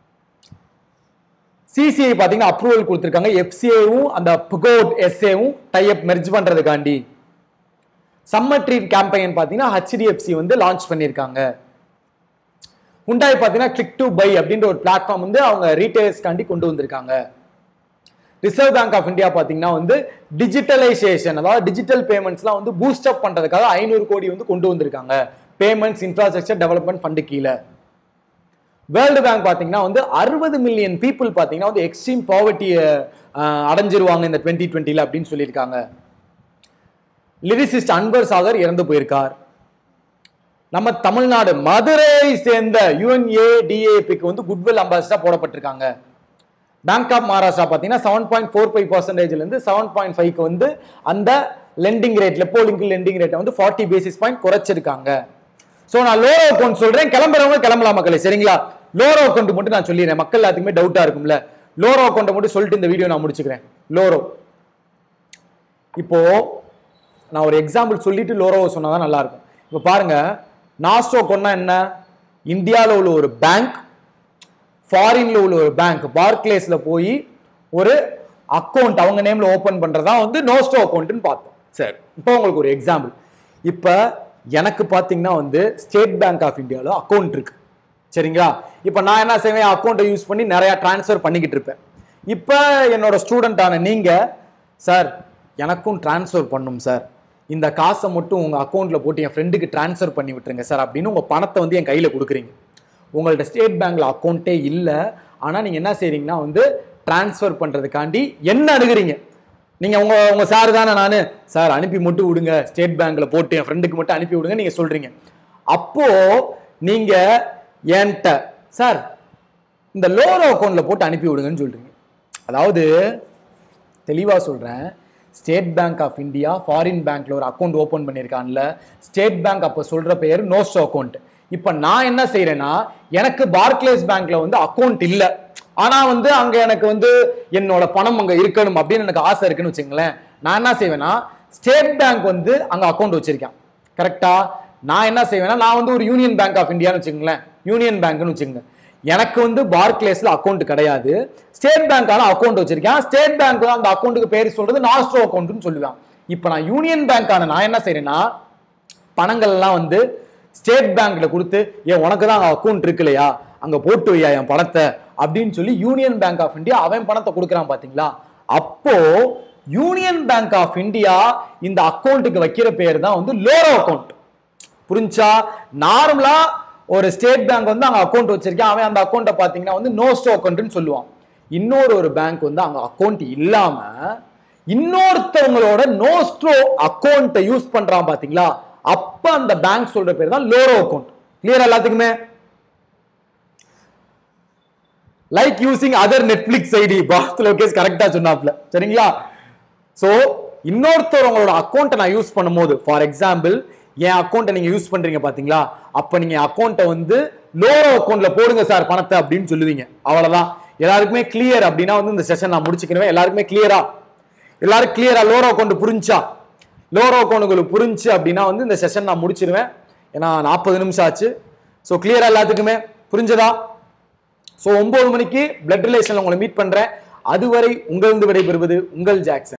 சிசிஐ பாத்தீங்கன்னா அப்ரூவல் கொடுத்துருக்காங்க எஃப்சிஏவும் அந்த புகோட் எஸ்ஏவும் டைப் மெர்ஜ் பண்றதுக்காண்டி சம்மர் ட்ரீட் கேம்பெயின் பாத்தீங்கன்னா ஹெச்டிஎஃப்சி வந்து லான்ச் பண்ணியிருக்காங்க ஹுண்டாய் பார்த்தீங்கன்னா கிளிக் டு பை அப்படின்ற ஒரு பிளாட்ஃபார்ம் வந்து அவங்க ரீட்டைலர்ஸ்காண்டி கொண்டு வந்திருக்காங்க ரிசர்வ் பேங்க் ஆஃப் இந்தியா பார்த்தீங்கன்னா வந்து டிஜிட்டலைசேஷன் அதாவது டிஜிட்டல் பேமெண்ட்ஸ்லாம் வந்து பூஸ்ட் அப் பண்ணுறதுக்காக ஐநூறு கோடி வந்து கொண்டு வந்திருக்காங்க பேமெண்ட்ஸ் இன்ஃப்ராஸ்ட்ரக்சர் டெவலப்மெண்ட் ஃபண்டு கீழே வேர்ல்டு பேங்க் பார்த்தீங்கன்னா வந்து அறுபது மில்லியன் பீப்புள் பார்த்தீங்கன்னா வந்து எக்ஸ்ட்ரீம் பாவர்ட்டியை அடைஞ்சிருவாங்க இந்த டுவெண்ட்டி டுவெண்ட்டியில் அப்படின்னு சொல்லியிருக்காங்க லிரிசிஸ்ட் அன்வர் சாகர் இறந்து போயிருக்கார் நம்ம தமிழ்நாடு மதுரை சேர்ந்த யுஎன்ஏடிஏபிக்கு வந்து குட்வில் அம்பாசிடர் போடப்பட்டிருக்காங்க பேங்க் ஆஃப் மகாராஷ்டிரா பார்த்தீங்கன்னா செவன் பாயிண்ட் ஃபோர் ஃபைவ் பர்சன்டேஜ்லேருந்து செவன் பாயிண்ட் ஃபைவ்க்கு வந்து அந்த lending rate repo link lending ரேட்டை வந்து ஃபார்ட்டி பேசிஸ் பாயிண்ட் குறைச்சிருக்காங்க ஸோ நான் லோரோ அக்கௌண்ட் சொல்றேன் கிளம்புறவங்க கிளம்பலாம் மக்களே சரிங்களா லோரோ அக்கௌண்ட் மட்டும் நான் சொல்லிடுறேன் மக்கள் எல்லாத்துக்குமே டவுட்டா இருக்கும்ல லோரோ அக்கௌண்ட்டை மட்டும் சொல்லிட்டு இந்த வீடியோ நான் முடிச்சுக்கிறேன் லோரோ இப்போ நான் ஒரு எக்ஸாம்பிள் சொல்லிட்டு லோரோவை சொன்னா தான் நல்லா இருக்கும் இப்போ பாருங்க நாஸ்டோ கொன்னா என்ன இந்தியாவில் உள்ள ஒரு பேங்க் ஃபாரின்ல உள்ள ஒரு பேங்க் பார்க்லேஸ்ல போய் ஒரு அக்கௌண்ட் அவங்க நேம்ல ஓபன் பண்றதா வந்து நோஸ்டோ அக்கௌண்ட்னு பார்த்தோம் சரி இப்போ உங்களுக்கு ஒரு எக்ஸாம்பிள் இப்போ எனக்கு பார்த்தீங்கன்னா வந்து ஸ்டேட் பேங்க் ஆஃப் இந்தியாவில் அக்கௌண்ட் இருக்கு சரிங்களா இப்போ நான் என்ன செய்வேன் அக்கௌண்ட்டை யூஸ் பண்ணி நிறைய ட்ரான்ஸ்ஃபர் பண்ணிக்கிட்டு இருப்பேன் இப்போ என்னோட ஸ்டூடெண்டான நீங்க சார் எனக்கும் ட்ரான்ஸ்ஃபர் பண்ணும் சார் இந்த காசை மட்டும் உங்கள் அக்கௌண்ட்டில் போட்டு என் ஃப்ரெண்டுக்கு ட்ரான்ஸ்ஃபர் பண்ணி விட்டுருங்க சார் அப்படின்னு உங்கள் பணத்தை வந்து என் கையில் கொடுக்குறீங்க உங்கள்ட்ட ஸ்டேட் பேங்க்ல அக்கௌண்ட்டே இல்லை ஆனால் நீங்கள் என்ன செய்றீங்கன்னா வந்து ட்ரான்ஸ்ஃபர் பண்ணுறதுக்காண்டி என்ன அணுகுறீங்க நீங்கள் உங்கள் உங்கள் சார் தானே நான் சார் அனுப்பி மட்டும் விடுங்க ஸ்டேட் பேங்க்ல போட்டு என் ஃப்ரெண்டுக்கு மட்டும் அனுப்பி விடுங்க நீங்கள் சொல்கிறீங்க அப்போது நீங்கள் என்கிட்ட சார் இந்த லோரோ அக்கௌண்ட்டில் போட்டு அனுப்பி விடுங்கன்னு சொல்கிறீங்க அதாவது தெளிவாக சொல்கிறேன் State Bank of India foreign பேங்க்ல ஒரு அக்கௌண்ட் ஓப்பன் பண்ணியிருக்கான்ல ஸ்டேட் பேங்க் அப்போ சொல்கிற பேர் நோஸ்டோ அக்கௌண்ட் இப்போ நான் என்ன செய்கிறேன்னா எனக்கு பார்க்லேஸ் பேங்க்ல வந்து அக்கௌண்ட் இல்லை ஆனால் வந்து அங்கே எனக்கு வந்து என்னோட பணம் அங்கே இருக்கணும் அப்படின்னு எனக்கு ஆசை இருக்குன்னு வச்சுங்களேன் நான் என்ன செய்வேன்னா ஸ்டேட் பேங்க் வந்து அங்கே அக்கௌண்ட் வச்சிருக்கேன் கரெக்டா நான் என்ன செய்வேன்னா நான் வந்து ஒரு யூனியன் பேங்க் ஆஃப் இந்தியான்னு வச்சுங்களேன் யூனியன் பேங்க்னு வச்சுக்கோங்க எனக்கு வந்து பார்க்லேஸ்ல அக்கௌண்ட் கிடையாது ஸ்டேட் பேங்க்கான அக்கௌண்ட் வச்சிருக்கேன் ஸ்டேட் பேங்க் அந்த அக்கௌண்ட்டுக்கு பேர் சொல்றது நாஸ்ட்ரோ அக்கௌண்ட்னு சொல்லுவேன் இப்போ நான் யூனியன் பேங்க்கான நான் என்ன செய்றேன்னா பணங்கள்லாம் வந்து ஸ்டேட் பேங்க்ல கொடுத்து ஏன் உனக்கு தான் அக்கௌண்ட் இருக்கு இல்லையா அங்க போட்டு வையா என் பணத்தை அப்படின்னு சொல்லி யூனியன் பேங்க் ஆஃப் இந்தியா அவன் பணத்தை கொடுக்குறான் பாத்தீங்களா அப்போ யூனியன் பேங்க் ஆஃப் இந்தியா இந்த அக்கௌண்ட்டுக்கு வைக்கிற பேர் தான் வந்து லோரோ அக்கௌண்ட் புரிஞ்சா நார்மலா ஒரு ஸ்டேட் பேங்க் வந்து அங்க அக்கௌண்ட் வச்சிருக்கேன் அவன் அந்த அக்கௌண்ட்டை பாத்தீங்கன்னா வந்து நோஸ்டோ அக்கௌண்ட்னு சொல்லுவான் இன்னொரு ஒரு பேங்க் வந்து அங்க அக்கௌண்ட் இல்லாம இன்னொருத்தவங்களோட நோஸ்ட்ரோ அக்கௌண்ட்டை யூஸ் பண்றான் பாத்தீங்களா அப்ப அந்த பேங்க் சொல்ற பேர் தான் லோரோ அக்கௌண்ட் கிளியர் எல்லாத்துக்குமே like using other Netflix ID pass Lokesh கரெக்டா சொன்னாப்ல சரிங்களா சோ இன்னொருத்தர் உங்களோட அக்கௌண்ட்டை நான் யூஸ் பண்ணும்போது ஃபார் எக்ஸாம்பிள் என் அக்கௌண்ட்டை நீங்க யூஸ் பண்றீங்க பாத்தீங்களா அப்ப நீங்க அக்கௌண்ட்டை வந்து லோரோ அக்கௌண்ட்ல போடுங்க சார் பணத்தை அப்படின்னு சொல்லுவீங்க அவ்வளவுதான் எல்லாருக்குமே கிளியர் அப்படின்னா வந்து இந்த செஷன் நான் முடிச்சுக்கிறேன் எல்லாருக்குமே கிளியரா எல்லாரும் கிளியரா லோரோ அக்கௌண்ட் புரிஞ்சா லோரோ அக்கௌண்ட் உங்களுக்கு புரிஞ்சு அப்படின்னா வந்து இந்த செஷன் நான் முடிச்சிருவேன் ஏன்னா நாற்பது நிமிஷம் ஆச்சு ஸோ கிளியரா எல்லாத்துக்குமே புரிஞ்சதா ஸோ ஒன்பது மணிக்கு பிளட் ரிலேஷன்ல உங்களை மீட் பண்றேன் அதுவரை உங்களிருந்து விடைபெறுவது உங்கள் ஜாக்சன்